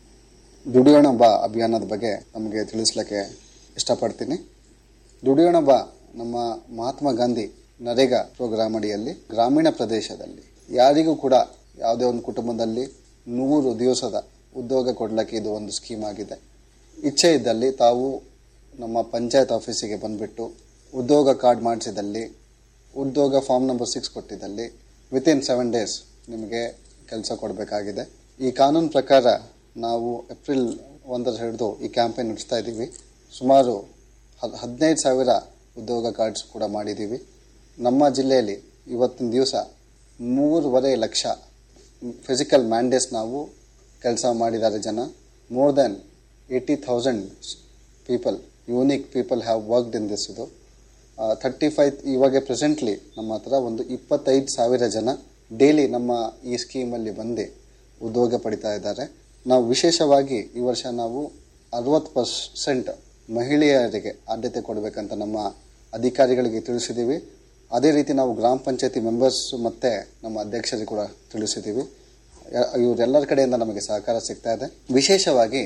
ದುಡಿಯೋಣ ಬಾ ಅಭಿಯಾನದ ಬಗ್ಗೆ ನಮಗೆ ತಿಳಿಸ್ಲಿಕ್ಕೆ ಇಷ್ಟಪಡ್ತೀನಿ ದುಡಿಯೋಣ ಬಾ ನಮ್ಮ ಮಹಾತ್ಮ ಗಾಂಧಿ ನರೇಗಾ ಪ್ರೋಗ್ರಾಮ್ ಅಡಿಯಲ್ಲಿ ಗ್ರಾಮೀಣ ಪ್ರದೇಶದಲ್ಲಿ ಯಾರಿಗೂ ಕೂಡ ಯಾವುದೇ ಒಂದು ಕುಟುಂಬದಲ್ಲಿ ನೂರು ದಿವಸದ ಉದ್ಯೋಗ ಕೊಡಲಿಕ್ಕೆ ಇದು ಒಂದು ಸ್ಕೀಮ್ ಆಗಿದೆ ಇಚ್ಛೆ ಇದ್ದಲ್ಲಿ ತಾವು ನಮ್ಮ ಪಂಚಾಯತ್ ಆಫೀಸಿಗೆ ಬಂದುಬಿಟ್ಟು ಉದ್ಯೋಗ ಕಾರ್ಡ್ ಮಾಡಿಸಿದಲ್ಲಿ ಉದ್ಯೋಗ ಫಾರ್ಮ್ ನಂಬರ್ ಸಿಕ್ಸ್ ಕೊಟ್ಟಿದ್ದಲ್ಲಿ ವಿತಿನ್ ಸೆವೆನ್ ಡೇಸ್ ನಿಮಗೆ ಕೆಲಸ ಕೊಡಬೇಕಾಗಿದೆ ಈ ಕಾನೂನು ಪ್ರಕಾರ ನಾವು ಏಪ್ರಿಲ್ ಒಂದರ ಹಿಡಿದು ಈ ಕ್ಯಾಂಪೇನ್ ನಡೆಸ್ತಾ ಇದ್ದೀವಿ ಸುಮಾರು ಹದ್ ಹದಿನೈದು ಸಾವಿರ ಉದ್ಯೋಗ ಕಾರ್ಡ್ಸ್ ಕೂಡ ಮಾಡಿದ್ದೀವಿ ನಮ್ಮ ಜಿಲ್ಲೆಯಲ್ಲಿ ಇವತ್ತಿನ ದಿವಸ ಮೂರುವರೆ ಲಕ್ಷ ಫಿಸಿಕಲ್ ಮ್ಯಾಂಡೇಸ್ ನಾವು ಕೆಲಸ ಮಾಡಿದ್ದಾರೆ ಜನ more than eighty thousand people unique people have worked in this ಇದು ಥರ್ಟಿ ಫೈವ್ ಇವಾಗ ಪ್ರೆಸೆಂಟ್ಲಿ ನಮ್ಮ ಹತ್ರ ಒಂದು ಇಪ್ಪತ್ತೈದು ಸಾವಿರ ಜನ ಡೈಲಿ ನಮ್ಮ ಈ ಸ್ಕೀಮಲ್ಲಿ ಬಂದು ಉದ್ಯೋಗ ಪಡಿತಾ ಇದ್ದಾರೆ ನಾವು ವಿಶೇಷವಾಗಿ ಈ ವರ್ಷ ನಾವು ಅರವತ್ತು ಪರ್ಸೆಂಟ್ ಮಹಿಳೆಯರಿಗೆ ಆದ್ಯತೆ ಕೊಡಬೇಕಂತ ನಮ್ಮ ಅಧಿಕಾರಿಗಳಿಗೆ ತಿಳಿಸಿದ್ದೀವಿ ಅದೇ ರೀತಿ ನಾವು ಗ್ರಾಮ ಪಂಚಾಯತಿ ಮೆಂಬರ್ಸ್ ಮತ್ತು ನಮ್ಮ ಅಧ್ಯಕ್ಷರಿಗೆ ಕೂಡ ತಿಳಿಸಿದ್ದೀವಿ ಯ- ಇವರೆಲ್ಲರ ಕಡೆಯಿಂದ ನಮಗೆ ಸಹಕಾರ ಸಿಗ್ತಾ ಇದೆ ವಿಶೇಷವಾಗಿ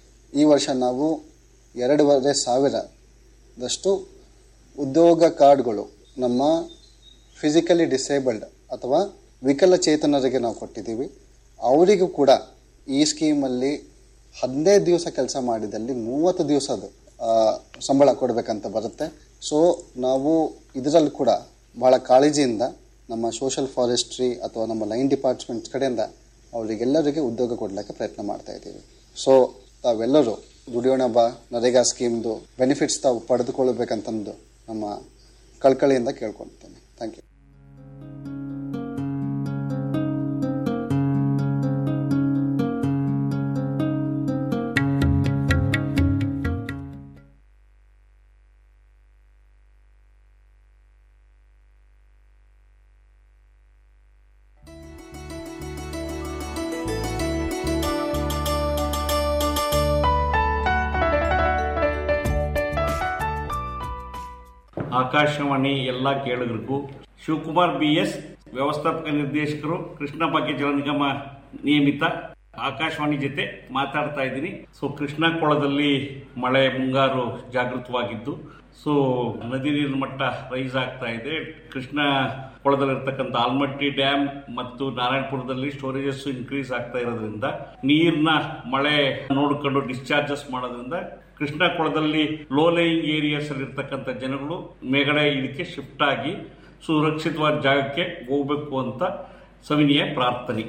ಈ ವರ್ಷ ನಾವು ಎರಡೂವರೆ ಸಾವಿರದಷ್ಟು ಉದ್ಯೋಗ ಕಾರ್ಡ್ಗಳು ನಮ್ಮ ಫಿಸಿಕಲಿ ಡಿಸೇಬಲ್ಡ್ ಅಥವಾ ವಿಕಲಚೇತನರಿಗೆ ನಾವು ಕೊಟ್ಟಿದ್ದೀವಿ ಅವರಿಗೂ ಕೂಡ ಈ ಸ್ಕೀಮಲ್ಲಿ ಹದಿನೈದು ದಿವಸ ಕೆಲಸ ಮಾಡಿದಲ್ಲಿ ಮೂವತ್ತು ದಿವಸದ ಆ, ಸಂಬಳ ಕೊಡಬೇಕಂತ ಬರುತ್ತೆ ಸೊ ನಾವು ಇದರಲ್ಲಿ ಕೂಡ ಭಾಳ ಕಾಳಜಿಯಿಂದ ನಮ್ಮ ಸೋಷಲ್ ಫಾರೆಸ್ಟ್ರಿ ಅಥವಾ ನಮ್ಮ ಲೈನ್ ಡಿಪಾರ್ಟ್ಮೆಂಟ್ಸ್ ಕಡೆಯಿಂದ ಅವರಿಗೆಲ್ಲರಿಗೆ ಉದ್ಯೋಗ ಕೊಡಲಿಕ್ಕೆ ಪ್ರಯತ್ನ ಮಾಡ್ತಾ ಇದ್ದೀವಿ ಸೊ ತಾವೆಲ್ಲರೂ ದುಡಿಯೋಣ ಬಾ ನರೇಗಾ ಸ್ಕೀಮ್ದು ಬೆನಿಫಿಟ್ಸ್ ತಾವು ಪಡೆದುಕೊಳ್ಳಬೇಕಂತಂದು ನಮ್ಮ ಕಳ್ಕಳಿಯಿಂದ ಕೇಳ್ಕೊಳ್ತೇನೆ ಥ್ಯಾಂಕ್ ಯು ಆಕಾಶವಾಣಿ ಎಲ್ಲ ಕೇಳುಗರಿಗೂ ಶಿವಕುಮಾರ್ ಬಿ ಎಸ್ ವ್ಯವಸ್ಥಾಪಕ ನಿರ್ದೇಶಕರು ಕೃಷ್ಣ ಭಾಗ್ಯ ಜಲ ನಿಗಮ ನಿಯಮಿತ ಆಕಾಶವಾಣಿ ಜೊತೆ ಮಾತಾಡ್ತಾ ಇದ್ದೀನಿ ಸೊ ಕೃಷ್ಣ ಕೊಳದಲ್ಲಿ ಮಳೆ ಮುಂಗಾರು ಜಾಗೃತವಾಗಿದ್ದು ಸೊ ನದಿ ನೀರಿನ ಮಟ್ಟ ರೈಸ್ ಆಗ್ತಾ ಇದೆ ಕೃಷ್ಣ ಕೊಳದಲ್ಲಿರ್ತಕ್ಕಂಥ ಆಲ್ಮಟ್ಟಿ ಡ್ಯಾಮ್ ಮತ್ತು ನಾರಾಯಣಪುರದಲ್ಲಿ ಸ್ಟೋರೇಜಸ್ ಇನ್ಕ್ರೀಸ್ ಆಗ್ತಾ ಇರೋದ್ರಿಂದ ನೀರಿನ ಮಳೆ ನೋಡಿಕೊಂಡು ಡಿಸ್ಚಾರ್ಜಸ್ ಮಾಡೋದ್ರಿಂದ ಕೃಷ್ಣ ಕೊಳದಲ್ಲಿ ಲೋ ಲೈಯಿಂಗ್ ಏರಿಯಾಸ್ ಅಲ್ಲಿ ಇರ್ತಕ್ಕಂಥ ಜನಗಳು ಮೇಗಡೆ ಇದಕ್ಕೆ ಶಿಫ್ಟ್ ಆಗಿ ಸುರಕ್ಷಿತವಾದ ಜಾಗಕ್ಕೆ ಹೋಗ್ಬೇಕು ಅಂತ ಸವಿನಿಯ ಪ್ರಾರ್ಥನೆ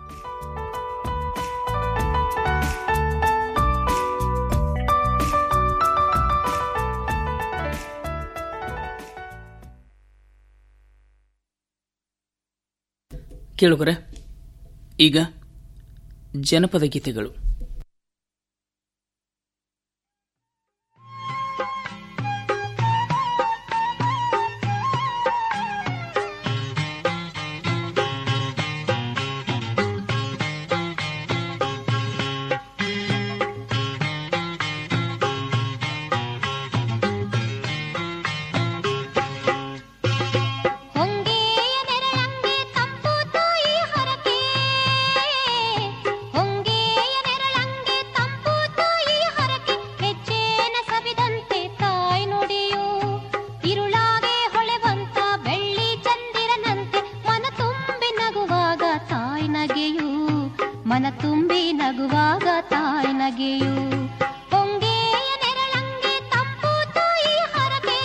ಕೇಳುಗರೆ ಈಗ ಜನಪದ ಗೀತೆಗಳು ಮನ ತುಂಬಿ ನಗುವಾಗ ತಾಯಿ ನಗೆಯು ಹೊಂಗೆಯ ನೆರಳಂಗೆ ತಂಪು ತಾಯಿ ಹರಕೆ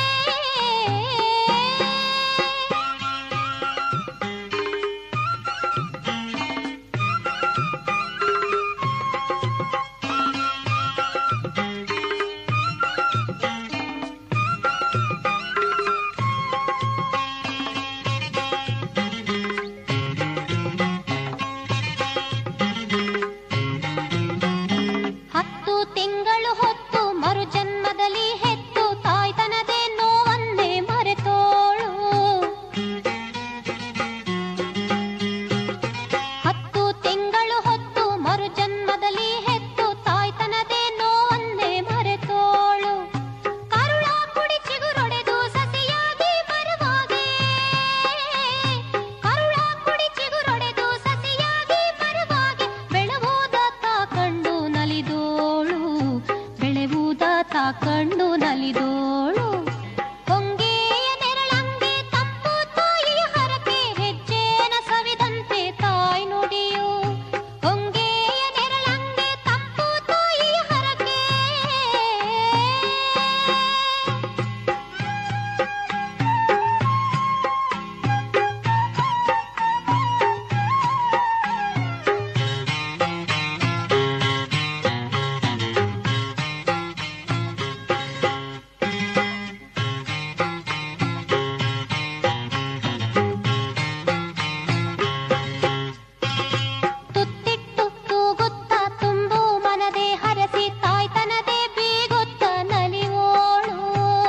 ಹತ್ತು ತಿಂಗಳು ಹೊತ್ತು ಮರು ಜನ್ಮದಲ್ಲಿ ಹೆತ್ತು ತಾಯ್ತನದೇ ನೋವನ್ನೇ ಮರೆತೋಳು ಹತ್ತು ತಿಂಗಳು ಹೊತ್ತು ಮರು ಜನ್ಮದಲ್ಲಿ ಹೆತ್ತು ತಾಯ್ತನದೇ ನೋವನ್ನೇ ಮರೆತೋಳು ಕರುಳ ಕುಡಿ ಚಿಗುರೊಡೆದು ಸಸಿಯಾಗಿ ಬರುವಾಗೆ ಕರುಳ ಕುಡಿ ಚಿಗುರೊಡೆದು ಸಸಿಯಾಗಿ ಬರುವಾಗೆ ಬೆಳವುದ ತಾ ಕಂಡು ನಲಿದೋಳು ಬೆಳೆವುದ ತಾ ಕಂಡು ನಲಿದೋಳು ಹೊಂಗೆಯ ನೆರಳಂಗೆ ತಂಪು ತಾಯಿಯ ಹರಕೆ ಹೆಜ್ಜೆನ ಸವಿದಂತೆ ತಾಯಿ ನುಡಿಯು ಹೊಂಗೆಯ ನೆರಳಂಗೆ ತಂಪು ತಾಯಿಯ ಹರಕೆ ತುತ್ತಿಟ್ಟು ತೂಗುತ್ತ ತುಂಬು ಮನದೆ ಹರಸಿ ತಾಯ್ತನದೆ ಬೀಗುತ್ತ ನಲಿವೋಳು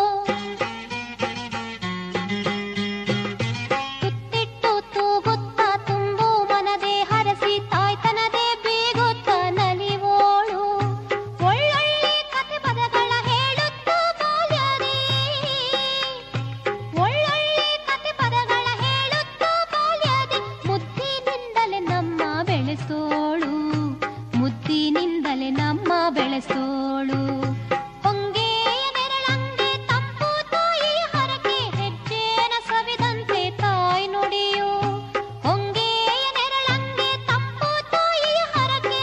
ತುತ್ತಿಟ್ಟು ತೂಗುತ್ತ ತುಂಬು ಮನದೆ ಹರಸಿ ತಾಯ್ತನದೆ ಬೀಗುತ್ತ ನಲಿವೋಳು ಒಳ್ಳೊಳ್ಳೆ ಕಥೆ ಪದಗಳ ಹೇಳುತ್ತ ಬಾಲ್ಯದಿ ಒಳ್ಳೊಳ್ಳೆ ಕಥೆ ಪದಗಳ ಹೇಳುತ್ತ ಬಾಲ್ಯದಿ ಮುದ್ದಿನಿಂದಲೇ ನಮ್ಮ ಬೆಳೆಸೋಳು ಮುದ್ದಿನಿಂದಲೇ ನಮ್ಮ ಬೆಳೆಸೋಳು ಹೊಂಗೆಯ ನೆರಳಂಗೆ ತಂಪು ತಾಯಿ ಹರಕೆ ಹೆಜ್ಜೆನ ಸವಿದಂತೆ ತಾಯಿ ನುಡಿಯು ಹೊಂಗೆಯ ನೆರಳಂಗೆ ತಂಪು ತಾಯಿ ಹರಕೆ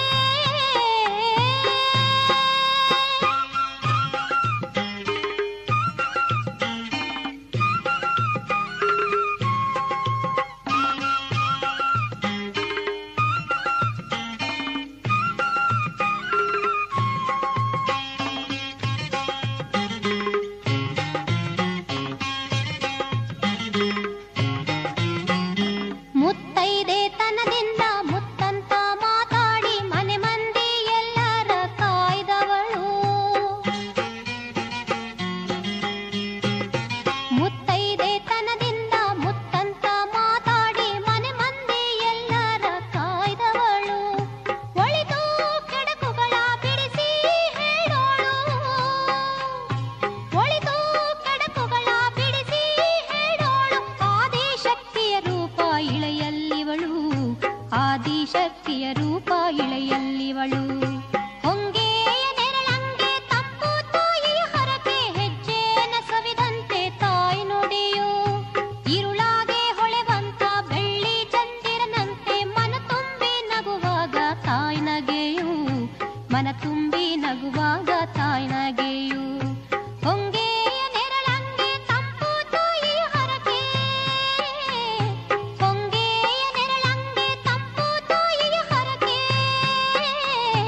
ಮುತ್ತೈದೆ ತನದಿಂದ ಮುತ್ತಂತ ಮಾತಾಡಿ ಮನೆ ಮಂದಿ ಎಲ್ಲರ ಕಾಯ್ದವಳು ಮುತ್ತೈದೆ ತನದಿಂದ ಮುತ್ತಂತ ಮಾತಾಡಿ ಮನೆ ಮಂದಿ ಎಲ್ಲರ ಕಾಯ್ದವಳು ಒಳಿತು ಕೆಡಕುಗಳ ಬಿಡಿಸಿ ಹೇಳೋಳು ಒಳಿತು ಕೆಡಕುಗಳ ಬಿಡಿಸಿ ಹೇಳೋಳು ಆದಿಶಕ್ತಿಯ ರೂಪ ಇಳೆಯಲ್ಲಿವಳು ಆದಿಶಕ್ತಿಯ ರೂಪ ಇಳೆಯಲ್ಲಿವಳು ಹೊಂಗೆಯ ನೆರಳಂಗೆ ತಂಪು ತಾಯಿಯ ಹರಕೆ ಹೆಜ್ಜೆನ ಸವಿದಂತೆ ತಾಯಿ ನುಡಿಯು ഇരുളാകെ ಹೊಳೆವಂತ ಬೆಳ್ಳಿ ಚಂದಿರನಂತೆ ಮನ ತುಂಬಿ ನಗುವಾಗ ತಾಯಿ ನಗೆಯು ಮನ ತುಂಬಿ ನಗುವಾಗ ತಾಯಿ ನಗೆಯು ಹೊಂಗೆಯ ನೆರಳಂಗೆ ತಂಪು ತಾಯಿಯ ಹರಕೆ ಹೊಂಗೆಯ ನೆರಳಂಗೆ ತಂಪು ತಾಯಿಯ ಹರಕೆ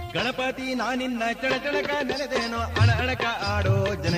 ಗಣಪತಿ ನಾನಿನ್ನ ಚಳಚಳಕ ನೆನೆದೇನೋ ಅಣ ಅಣಕ ಆಡೋ ಜನ